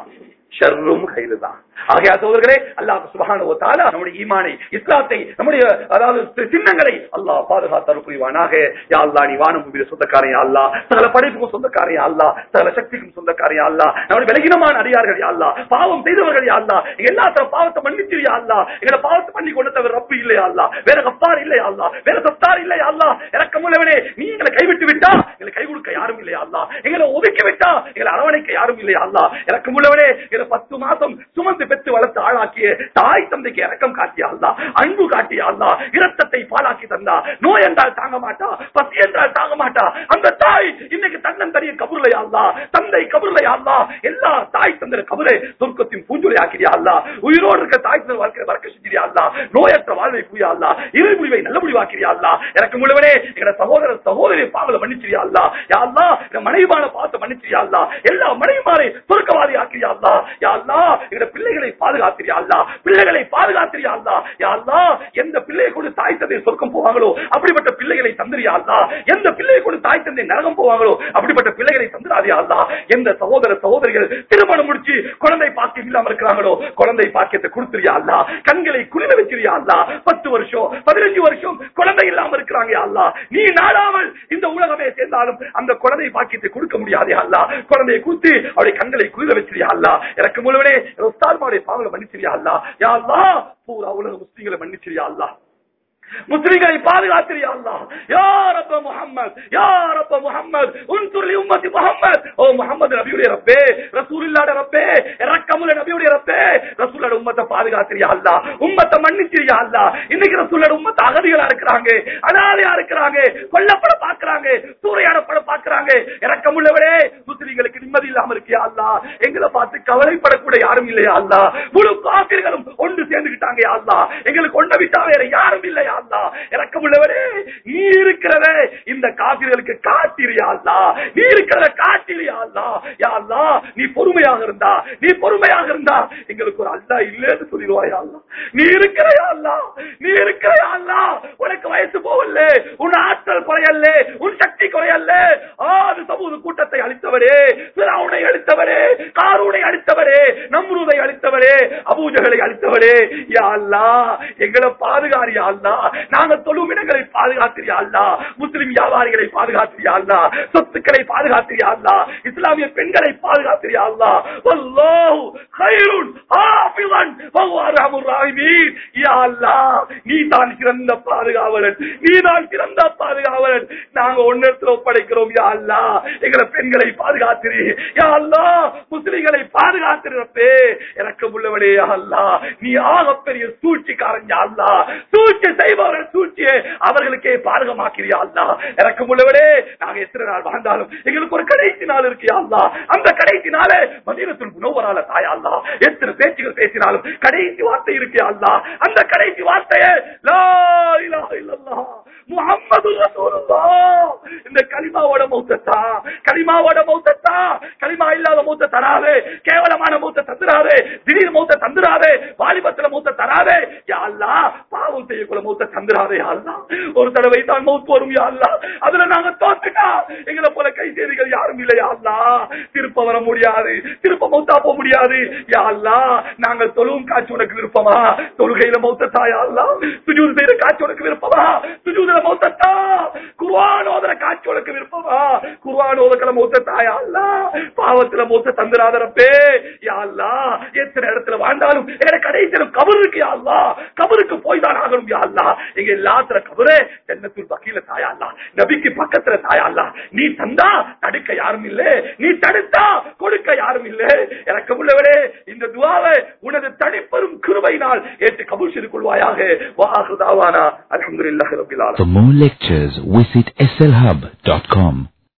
ஷர்ரும் கைது தான் ஆகையா சோதர்களே அல்லாஹ் சுபஹானஹு வ தஆலா நம்முடைய ஈமானை இஸ்லாத்தை நம்முடைய அதாவது சி- சின்னங்களை அல்லாஹ் பாதுகாத்தல் புரிவானாக யா அல்லாஹ் நீ வானம் பூமியில சொந்தக்காரன் யா அல்லாஹ் சகல படைப்புக்கும் சொந்தக்காரன் யா அல்லாஹ் சகல சக்திக்கும் சொந்தக்காரன் யா அல்லாஹ் நம்முடைய விலகினமான அடியார்கள் யா அல்லாஹ் பாவம் செய்தவர்கள் யா அல்லாஹ் எங்க எல்லாத்தர பாவத்தை மன்னிச்சு யா அல்லாஹ் எங்களை பாவத்தை பண்ணி கொண்டு தவிர ரப்பு இல்லையா அல்லாஹ் வேற கப்பார் இல்லையா அல்லாஹ் வேற சத்தார் இல்லையா அல்லாஹ் இறக்கமுள்ளவனே நீ எங்களை கைவிட்டு விட்டா எங்களை கை கொடுக்க யாரும் இல்லையா அல்லாஹ் எங்களை ஒதுக்கி விட்டா எங்களை அரவணைக்க யாரும் இல்லையா அல்லாஹ் இறக்கமுள்ளவனே எங்களை பத்து மாசம் சுமந்து பெற்று வளர்த்து ஆளாக்கிய தாய் தந்தைக்கு இறக்கம் காட்டியா அல்லா அன்பு காட்டியா அல்லா இரத்தத்தை பாலாக்கி தந்தா நோய் என்றால் தாங்க மாட்டா பசி என்றால் தாங்க மாட்டா அந்த தாய் இன்னைக்கு தன்னன் தனிய கபுர்லையா அல்லா தந்தை கபுர்லையா அல்லா எல்லா தாய் தந்திர கபுரை சொர்க்கத்தின் பூஞ்சுரை ஆக்கிறியா அல்லா உயிரோடு இருக்க தாய் தந்தர் வாழ்க்கை வரக்க செஞ்சிரியா அல்லா நோயற்ற வாழ்வை புரியா அல்லா இரு முடிவை நல்ல முடிவாக்கிறியா அல்லா எனக்கு முழுவனே எங்க சகோதர சகோதரி பாவல மன்னிச்சிரியா அல்லா யா அல்லா எங்க மனைவிமான பார்த்து மன்னிச்சிரியா அல்லா எல்லா மனைவிமாரை சொர்க்கவாதி ஆக்கிறியா அல்லா யா அல்லா எங்க பிள்ளைகளை பாதுகாத்திரியா அல்லா பிள்ளைகளை பாதுகாத்திரியா அல்லா யா அல்லா எந்த பிள்ளையை கொண்டு தாய் தந்தை சொர்க்கம் போவாங்களோ அப்படிப்பட்ட பிள்ளைகளை தந்திரியா அல்லா எந்த பிள்ளையை கொண்டு தாய் தந்தை நரகம் போவாங்களோ அப்படிப்பட்ட பிள்ளைகளை தந்துடாதியா அல்லா எந்த சகோதர சகோதரிகள் திருமணம் முடிச்சு குழந்தை பாக்கியம் இல்லாம இருக்கிறாங்களோ குழந்தை பாக்கியத்தை கொடுத்துறியா அல்லா கண்களை குளிர வச்சிருயா அல்லா பத்து வருஷம் பதினஞ்சு வருஷம் குழந்தை இல்லாம இருக்கிறாங்க யா அல்லா நீ நாடாமல் இந்த உலகமே சேர்ந்தாலும் அந்த குழந்தை பாக்கியத்தை கொடுக்க முடியாதே அல்லா குழந்தையை கூத்து அவருடைய கண்களை குளிர வச்சிருயா அல்லா எனக்கு முழுவனே உஸ்தாத்மாவுடைய பாவங்களை மன்னிச்சிரியா அல்லா யா அல்லா பூரா உலக முஸ்லீம்களை மன்னிச்சிரியா அல்லா முஸ்லிம்களை பாதுகாத்திரியா அல்லாஹ் யா ரப்ப முஹம்மத் யா ரப்ப முஹம்மத் உன்சுர் லி உம்மத்தி முஹம்மத் ஓ முஹம்மது நபியுடைய ரப்பே ரசூலுல்லாஹ்ட ரப்பே இரக்கமுள்ள நபியுடைய ரப்பே ரசூலுல்லாஹ்ட உம்மத்தை பாதுகாத்திரியா அல்லாஹ் உம்மத்தை மன்னிச்சிரியா அல்லாஹ் இன்னைக்கு ரசூலுல்லாஹ்ட உம்மத் அகதிகளா இருக்கிறாங்க அனாதையா இருக்கிறாங்க கொல்லப்பட பாக்குறாங்க சூறையாடப்பட பாக்குறாங்க இரக்கமுள்ளவரே முஸ்லிம்களுக்கு நிம்மதி இல்லாம இருக்கியா அல்லாஹ் எங்களை பார்த்து கவலைப்படக்கூட யாரும் இல்லையா அல்லாஹ் முழு காபிர்களும் ஒன்று சேர்ந்துக்கிட்டாங்க யா அல்லாஹ் எங்களுக்கு ஒண்ண விட்டா வேற யாரும் இல்லையா அல்லா இறக்கமுள்ளவரே நீ இருக்கிறத இந்த காபிர்களுக்கு காட்டிரியா அல்லா நீ இருக்கிறத காட்டிரியா அல்லா யா அல்லா நீ பொறுமையாக இருந்தா நீ பொறுமையாக இருந்தா எங்களுக்கு ஒரு அல்லா இல்லைன்னு சொல்லிடுவாயா அல்லா நீ இருக்கிறயா அல்லா நீ இருக்கிறயா அல்லா உனக்கு வயசு போகல உன் ஆற்றல் குறையல்ல உன் சக்தி குறையல்ல ஆது சமூக கூட்டத்தை அளித்தவரே பிராவுனை அளித்தவரே காரூனை அளித்தவரே நம்ருதை அளித்தவரே அபூஜகளை அளித்தவரே யா அல்லா எங்களை பாதுகாரியா அல்லா நாங்க தொழும் இடங்களை பாதுகாத்திரியா அல்லா முஸ்லிம் வியாபாரிகளை பாதுகாத்திரியா அல்லா சொத்துக்களை பாதுகாத்திரியா அல்லா இஸ்லாமிய பெண்களை பாதுகாத்திரியா அல்லா வல்லாஹு கைருன் ஹாஃபிஸன் வஹுவ அர்ஹமுர் ராஹிமீன் யா அல்லாஹ் நீ தான் சிறந்த பாதுகாவலன் நீ தான் சிறந்த பாதுகாவலன் நாங்க ஒன்னத்துல ஒப்படைக்கிறோம் யா அல்லாஹ் எங்களை பெண்களை பாதுகாத்திரி யா அல்லாஹ் முஸ்லிம்களை பாதுகாத்திருப்பே எனக்கு உள்ளவனே யா அல்லாஹ் நீ ஆகப்பெரிய சூழ்ச்சிக்காரன் யா அல்லாஹ் சூழ்ச்சி செய்பவர்கள் சூழ்ச்சியை அவர்களுக்கே பாதகமாக்கிறியா அல்லா எனக்கு உள்ளவரே நாங்க எத்தனை நாள் வாழ்ந்தாலும் எங்களுக்கு ஒரு கடைசி நாள் இருக்கு யா அல்லாஹ் அந்த கடைசி நாளே மதீனத்துல் முனவரால தாயா அல்லாஹ் எத்தனை பேச்சுகள் பேசினாலும் கடைசி வார்த்தை இருக்கு யா அல்லாஹ் அந்த கடைசி வார்த்தையே லா இலாஹ இல்லல்லாஹ் முஹம்மது ரசூலுல்லாஹ் இந்த கலிமாவோட மௌத்தத்தா கலிமாவோட மௌத்தத்தா கலிமா இல்லாத மௌத்த தராதே கேவலமான மௌத்த தந்துராதே திடீர் மௌத்த தந்துராதே வாலிபத்துல மௌத்த தராதே யா அல்லாஹ் பாவம் செய்யக்குள்ள மௌத்த தந்துராதே யா அல்லாஹ் ஒரு தடவை தான் மௌத் வரும் யா அல்லாஹ் அதுல நாங்க தோத்துட்டா எங்களை போல கை செய்திகள் யாரும் இல்லையா அல்லாஹ் திருப்ப வர முடியாது திருப்ப மௌத்தா போக முடியாது யா அல்லாஹ் நாங்கள் தொழுவும் காட்சி உனக்கு விருப்பமா தொழுகையில மௌத்தத்தா யா அல்லாஹ் சுஜூத் செய்யற காட்சி உனக்கு விருப்பமா சுஜூதுல மௌத்தத்தா குர்ஆன் ஓதுற காட்சி உனக்கு விருப்பமா குர்ஆன் ஓதுற மௌத்தத்தா யா அல்லாஹ் பாவத்துல மௌத்த தந்துராதரப்பே யா அல்லாஹ் எத்தனை இடத்துல வாழ்ந்தாலும் எங்க கடைசியில கபர் இருக்கு யா அல்லாஹ் கபருக்கு போய் தான் ஆகணும் யா அல்லாஹ் எங்க எல்லாத்துல கபரே ஜன்னத்துல் பக்கீல தாயா அல்லாஹ் நபிக்கு பக்கத்துல தாயா அல்லாஹ் நீ தந்தா தடுக்க யாரும் இல்ல நீ தடுத்தா கொடுக்க யாரும் இல்ல எனக்கு உள்ளவரே இந்த துவாவை உனது தனிப்பெரும் கிருபையினால் ஏற்று கபூல் செய்து கொள்வாயாக வாஹுதாவானா அல்ஹம்துலில்லாஹி ரப்பில் ஆலமீன் For more lectures, visit slhub.com.